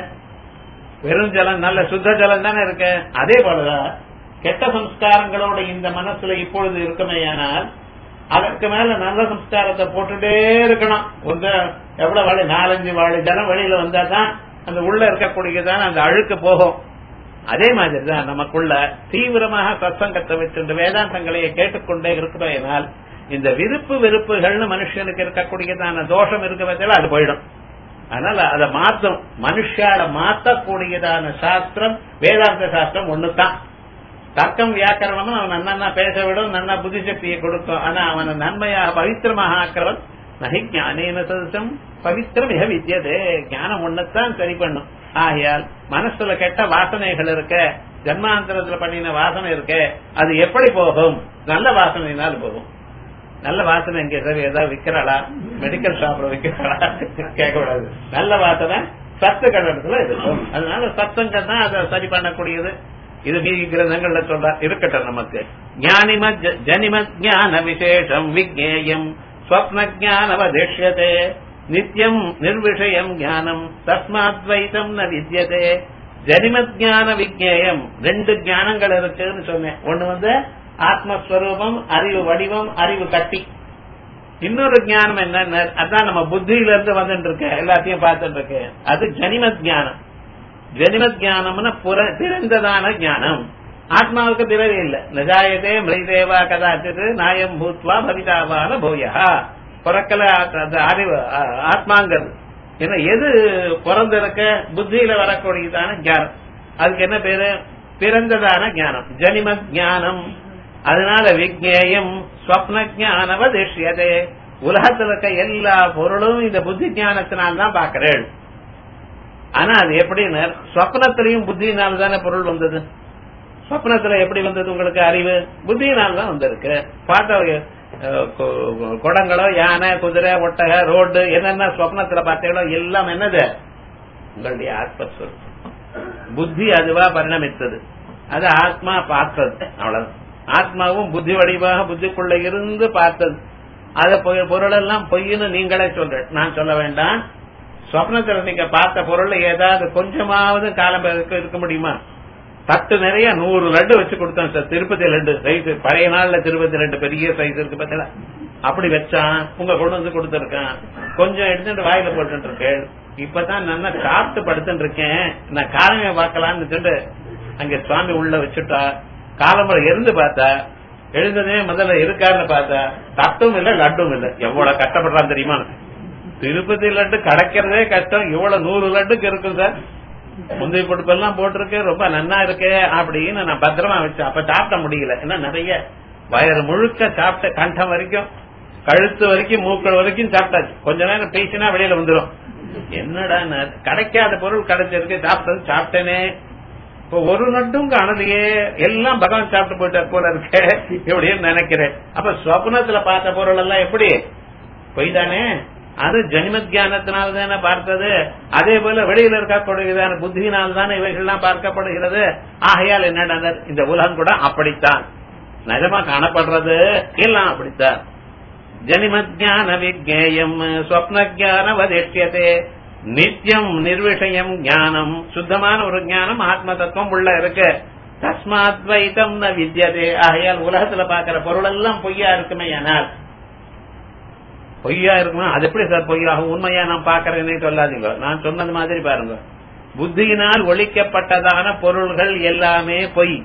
வெறும் ஜலம் நல்ல சுத்த ஜலம் தானே இருக்கு அதே போலதான் கெட்ட சம்ஸ்காரங்களோட இந்த மனசுல இப்பொழுது இருக்குமேயானால் அதற்கு மேல நல்ல சம்ஸ்காரத்தை போட்டுட்டே இருக்கணும் வந்து எவ்வளவு வாழை நாலஞ்சு வாழை ஜலம் வெளியில வந்தா தான் அந்த உள்ள இருக்கக்கூடியதான அந்த அழுக்கு போகும் அதே மாதிரி தான் நமக்குள்ள தீவிரமாக சத்சங்கத்தை வச்சிருந்த வேதாந்தங்களையே கேட்டுக்கொண்டே இருக்கிறோம் இந்த விருப்பு வெறுப்புகள்னு மனுஷனுக்கு இருக்கக்கூடியதான தோஷம் இருக்க பட்சத்தில் அது போயிடும் அதனால அதை மாத்தும் மனுஷால மாத்தக்கூடியதான சாஸ்திரம் வேதாந்த சாஸ்திரம் ஒண்ணுதான் தர்க்கம் வியாக்கரணமும் அவன் நன்னா பேச விடும் நன்னா புத்திசக்தியை கொடுக்கும் ஆனா அவனை நன்மையாக பவித்திரமாக ஆக்கிறவன் நகை ஞானேன சதசம் பவித்திரம் மிக வித்தியதே ஞானம் ஒண்ணுத்தான் சரி பண்ணும் ஆகையால் மனசுல கெட்ட வாசனைகள் இருக்க ஜன்மாந்தரத்துல பண்ணின வாசனை இருக்க அது எப்படி போகும் நல்ல வாசனையினால் போகும் நல்ல வாசனை எங்க சார் ஏதாவது விக்கிறாளா மெடிக்கல் ஷாப்ல விக்கிறாளா கேட்கக்கூடாது நல்ல வாசனை சத்து கடத்துல இருக்கும் அதனால சத்தங்கள் தான் அதை சரி பண்ணக்கூடியது இது மீதி கிரந்தங்கள்ல சொல்ற இருக்கட்டும் நமக்கு ஞானிம ஜனிம ஜான விசேஷம் விஜேயம் ஸ்வப்ன ஜானவதிஷ்யதே நித்தியம் நிர்விஷயம் ஞானம் தஸ்மாத்வைத்தம் ந வித்தியதே ஜனிமத் ஞான விஜேயம் ரெண்டு ஞானங்கள் இருக்குன்னு சொன்னேன் ஒண்ணு வந்து ஆத்மஸ்வரூபம் அறிவு வடிவம் அறிவு கட்டி இன்னொரு ஞானம் என்ன அதான் நம்ம புத்தியில இருந்து வந்துட்டு இருக்க எல்லாத்தையும் பார்த்துட்டு இருக்கு அது ஜனிமத் ஞானம் ஜனிமத் ஞானம்னா பிறந்ததான ஞானம் ஆத்மாவுக்கு பிறகு இல்ல நஜாயதே மிருதேவா கதாச்சித்து நாயம் பூத்வா பவிதாவான பூயா பிறக்கல அறிவு ஆத்மாங்கிறது ஏன்னா எது பிறந்திருக்க புத்தியில வரக்கூடியதான ஞானம் அதுக்கு என்ன பேரு பிறந்ததான ஞானம் ஜனிமத் ஞானம் அதனால விஜேயம் ஸ்வப்ன ஞானவதிஷ்யதே உலகத்தில் இருக்க எல்லா பொருளும் இந்த புத்தி ஞானத்தினால்தான் பாக்கிறேன் ஆனா அது எப்படின்னு ஸ்வப்னத்திலையும் புத்தியினால் தானே பொருள் வந்தது ஸ்வப்னத்துல எப்படி வந்தது உங்களுக்கு அறிவு புத்தியினால் தான் வந்திருக்கு பார்த்த குடங்களோ யானை குதிரை ஒட்டக ரோடு என்னென்ன ஸ்வப்னத்துல பார்த்தீங்களோ எல்லாம் என்னது உங்களுடைய ஆத்மஸ்வரூபம் புத்தி அதுவா பரிணமித்தது அது ஆத்மா பார்த்தது அவ்வளவு ஆத்மாவும் புத்தி வடிவாக புத்திக்குள்ள இருந்து பார்த்தது அது பொருள் எல்லாம் பொய்ன்னு நீங்களே சொல்ற நான் சொல்ல வேண்டாம் சொப்னத்துல நீங்க பார்த்த பொருள் ஏதாவது கொஞ்சமாவது காலம் இருக்க முடியுமா பத்து நிறைய நூறு லட்டு வச்சு கொடுத்தோம் சார் திருப்பதி லட்டு சைஸ் பழைய நாள்ல திருப்பதி லட்டு பெரிய சைஸ் இருக்கு பார்த்தீங்களா அப்படி வச்சான் உங்க கொண்டு வந்து கொடுத்துருக்கான் கொஞ்சம் எடுத்துட்டு வாயில போட்டு இருக்கேன் இப்பதான் நல்லா சாப்பிட்டு படுத்துட்டு இருக்கேன் நான் காலமே பார்க்கலாம்னு சொல்லிட்டு அங்க சுவாமி உள்ள வச்சுட்டா காலம்பரை இருந்து பார்த்தா எழுந்ததே முதல்ல இருக்காருன்னு பார்த்தா தட்டும் இல்ல லட்டும் இல்ல எவ்வளவு கஷ்டப்படுறான் தெரியுமா திருப்பதி லட்டு கிடைக்கிறதே கஷ்டம் இவ்வளவு நூறு லட்டுக்கு இருக்கும் சார் முந்தைய பொடுப்பெல்லாம் போட்டிருக்கு ரொம்ப நன்னா இருக்கு அப்படின்னு நான் பத்திரமா வச்சேன் அப்ப சாப்பிட முடியல ஏன்னா நிறைய வயறு முழுக்க சாப்பிட்ட கண்டம் வரைக்கும் கழுத்து வரைக்கும் மூக்கள் வரைக்கும் சாப்பிட்டாச்சு கொஞ்ச நேரம் பேசினா வெளியில வந்துடும் என்னடா நான் கிடைக்காத பொருள் கிடைச்சிருக்கு சாப்பிட்டது சாப்பிட்டேனே இப்போ ஒரு நட்டும் காணலையே எல்லாம் பகவான் சாப்பிட்டு போயிட்டார் போல இருக்க இப்படின்னு நினைக்கிறேன் அப்ப ஸ்வப்னத்துல பார்த்த பொருள் எல்லாம் எப்படி பொய் தானே அது ஜனிம தியானத்தினால் தானே பார்த்தது அதே போல வெளியில இருக்கக்கூடியதான புத்தியினால் தானே இவைகள்லாம் பார்க்கப்படுகிறது ஆகையால் என்னடா இந்த உலகம் கூட அப்படித்தான் நிஜமா காணப்படுறது எல்லாம் அப்படித்தான் ஜனிமஜான விஜேயம் ஸ்வப்னஜான வதிஷ்யதே நித்தியம் நிர்விஷயம் ஞானம் சுத்தமான ஒரு ஞானம் ஆத்ம தத்துவம் உள்ள இருக்கு தஸ்மாத் வைத்தம் ந வித்யதே ஆகையால் உலகத்துல பாக்குற பொருள் எல்லாம் பொய்யா இருக்குமே ஆனால் பொய்யா இருக்குமா அது எப்படி சார் பொய்யாகும் உண்மையா நான் பாக்குறேன்னே சொல்லாதீங்க நான் சொன்னது மாதிரி பாருங்க புத்தியினால் ஒழிக்கப்பட்டதான பொருள்கள் எல்லாமே பொய்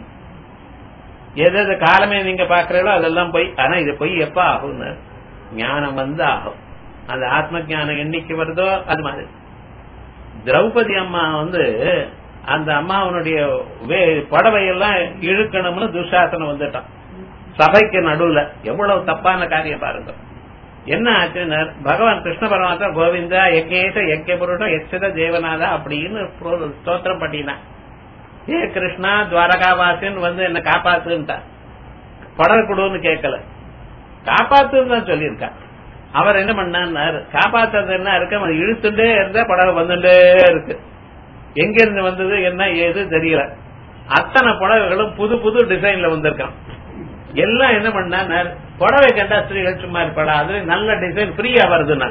எது எது காலமே நீங்க பாக்குறீங்களோ அதெல்லாம் பொய் ஆனா இது பொய் எப்ப ஆகும்னு ஞானம் வந்து ஆகும் அந்த ஆத்ம ஞானம் என்னைக்கு வருதோ அது மாதிரி திரௌபதி அம்மா வந்து அந்த அம்மாவனுடைய புடவையெல்லாம் இழுக்கணும்னு துஷாசனம் வந்துட்டான் சபைக்கு நடுவுல எவ்வளவு தப்பான காரியம் பாருங்க என்ன ஆச்சுன்னா பகவான் கிருஷ்ண பரமாத்மா கோவிந்தா எக்கேச எக்க புருஷம் எச்சத தேவநாதா அப்படின்னு ஸ்தோத்திரம் பண்ணினான் ஏ கிருஷ்ணா துவாரகாவாசின்னு வந்து என்ன காப்பாத்துன்ட்டா படகு கொடுன்னு கேட்கல காப்பாத்துன்னு தான் சொல்லியிருக்கா அவர் என்ன பண்ணார் காப்பாத்துறது என்ன இருக்கு அவன் இழுத்துட்டே இருந்தா படகு வந்துட்டே இருக்கு எங்க இருந்து வந்தது என்ன ஏது தெரியல அத்தனை புடவைகளும் புது புது டிசைன்ல வந்திருக்கான் எல்லாம் என்ன பண்ணா புடவை கண்டா ஸ்திரீகள் சும்மா இருப்பாடா அதுல நல்ல டிசைன் ஃப்ரீயா வருதுன்னா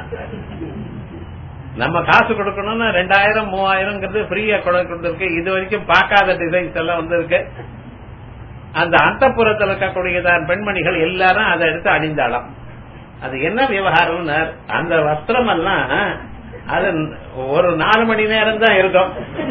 நம்ம காசு கொடுக்கணும்னா ரெண்டாயிரம் மூவாயிரம்ங்கிறது ஃப்ரீயா கொடுக்கறதுக்கு இது வரைக்கும் பார்க்காத டிசைன்ஸ் எல்லாம் வந்திருக்கு அந்த அந்தப்புறத்தில் இருக்கக்கூடியதான் பெண்மணிகள் எல்லாரும் அதை எடுத்து அணிந்தாளாம் அது என்ன விவகாரம் அந்த வஸ்திரம் எல்லாம் அது ஒரு நாலு மணி நேரம் தான் இருக்கும்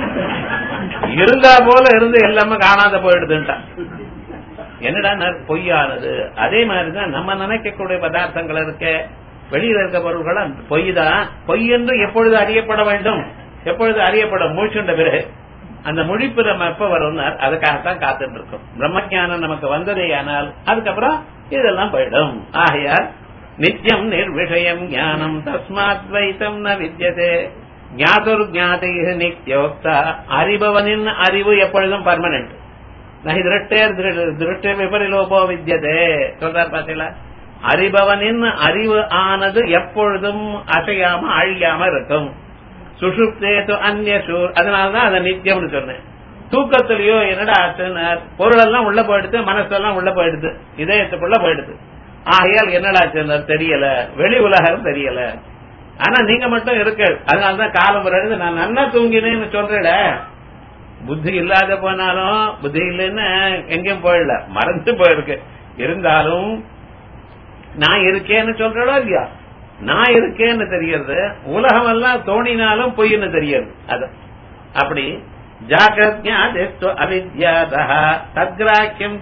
இருந்தா போல இருந்து எல்லாமே காணாத போயிடுதுன்ட்டான் என்னடா பொய்யானது அதே மாதிரிதான் நம்ம நினைக்கக்கூடிய பதார்த்தங்கள் இருக்க வெளியில இருக்க பொருள்கள் பொய் தான் பொய் என்று எப்பொழுது அறியப்பட வேண்டும் எப்பொழுது அறியப்படும் முழிச்சுண்ட பிறகு அந்த முழிப்பு நம்ம எப்ப வரும் அதுக்காகத்தான் காத்துட்டு இருக்கோம் பிரம்மஜானம் நமக்கு வந்ததே ஆனால் அதுக்கப்புறம் இதெல்லாம் போயிடும் ஆகையால் நித்தியம் நிர்விஷயம் ஞானம் தஸ்மாத் வைத்தம் ந வித்தியதே ஞாதுர் ஞாதை நித்தியோக்தா அறிபவனின் அறிவு எப்பொழுதும் பர்மனன்ட் நகி திருட்டேர் திருட்டே விபரிலோபோ வித்தியதே சொல்றார் பாத்தீங்களா அறிபவனின் அறிவு ஆனது எப்பொழுதும் அசையாம அழியாம இருக்கும் சுஷுப்தேது அந்நூர் அதனாலதான் அதை நித்தியம்னு சொன்னேன் தூக்கத்திலயோ என்னடா பொருள் எல்லாம் உள்ள போயிடுது மனசெல்லாம் உள்ள போயிடுது இதயத்துக்குள்ள போயிடுது ஆகையால் என்னடா தெரியல வெளி உலகம் தெரியல ஆனா நீங்க மட்டும் இருக்க அதனாலதான் காலம் எழுது நான் நன்னா தூங்கினேன்னு சொல்றேன் புத்தி இல்லாத போனாலும் புத்தி இல்லைன்னு எங்கேயும் போயிடல மறந்து போயிருக்கு இருந்தாலும் நான் இருக்கேன்னு சொல்றடோ இல்லையா நான் இருக்கேன்னு தெரியறது உலகம் எல்லாம் தோணினாலும் பொய்ன்னு தெரியாது அது அப்படி ஜாகிரத்யா அவித்யாதா தத்ராக்கியம்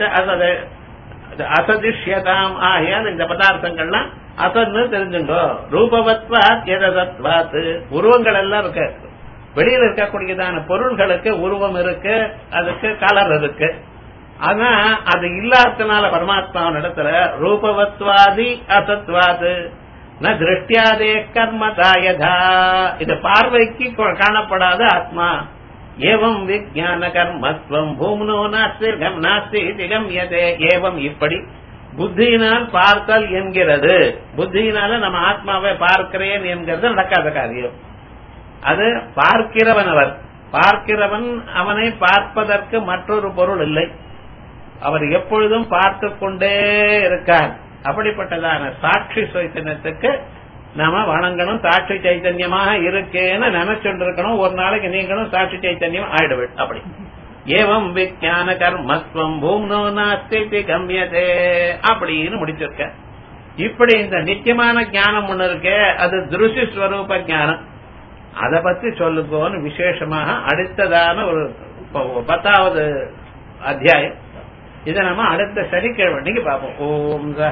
அசதிஷ்யதாம் ஆகையால் இந்த பதார்த்தங்கள்லாம் அசன்னு தெரிஞ்சுங்கோ ரூபவத்வாத் எதத்வாத் உருவங்கள் எல்லாம் இருக்கு வெளியில இருக்கக்கூடியதான பொருள்களுக்கு உருவம் இருக்கு அதுக்கு கலர் இருக்கு ஆனா அது இல்லாதனால பரமாத்மாவின் இடத்துல ரூபவத்வாதி அசத்வாது ந திருஷ்டியாதே கர்மதாயதா இது பார்வைக்கு காணப்படாத ஆத்மா ஏவம் விஜான கர்மத்வம் பூம்னோ நாஸ்தி நாஸ்தி திகம்யதே ஏவம் இப்படி புத்தியினால் பார்த்தல் என்கிறது புத்தியினால நம்ம ஆத்மாவை பார்க்கிறேன் என்கிறது நடக்காத காரியம் அது பார்க்கிறவன் அவர் பார்க்கிறவன் அவனை பார்ப்பதற்கு மற்றொரு பொருள் இல்லை அவர் எப்பொழுதும் பார்த்து கொண்டே இருக்கார் அப்படிப்பட்டதான சாட்சி சைத்தன்யத்துக்கு நாம வணங்கணும் சாட்சி சைத்தன்யமாக இருக்கேன்னு நினைச்சுட்டு இருக்கணும் ஒரு நாளைக்கு நீங்களும் சாட்சி சைத்தன்யம் ஆயிடுவேன் அப்படி ஏவம் விஜான கர்மத்வம் பூம்னோ நாஸ்தி கம்யதே அப்படின்னு முடிச்சிருக்க இப்படி இந்த நித்தியமான ஞானம் ஒண்ணு இருக்கே அது திருஷி ஸ்வரூப ஞானம் அத பத்தி சொல்லுங்கோன்னு விசேஷமாக அடுத்ததான ஒரு பத்தாவது அத்தியாயம் இதை நம்ம அடுத்த சனிக்கிழமை பார்ப்போம் ஓம்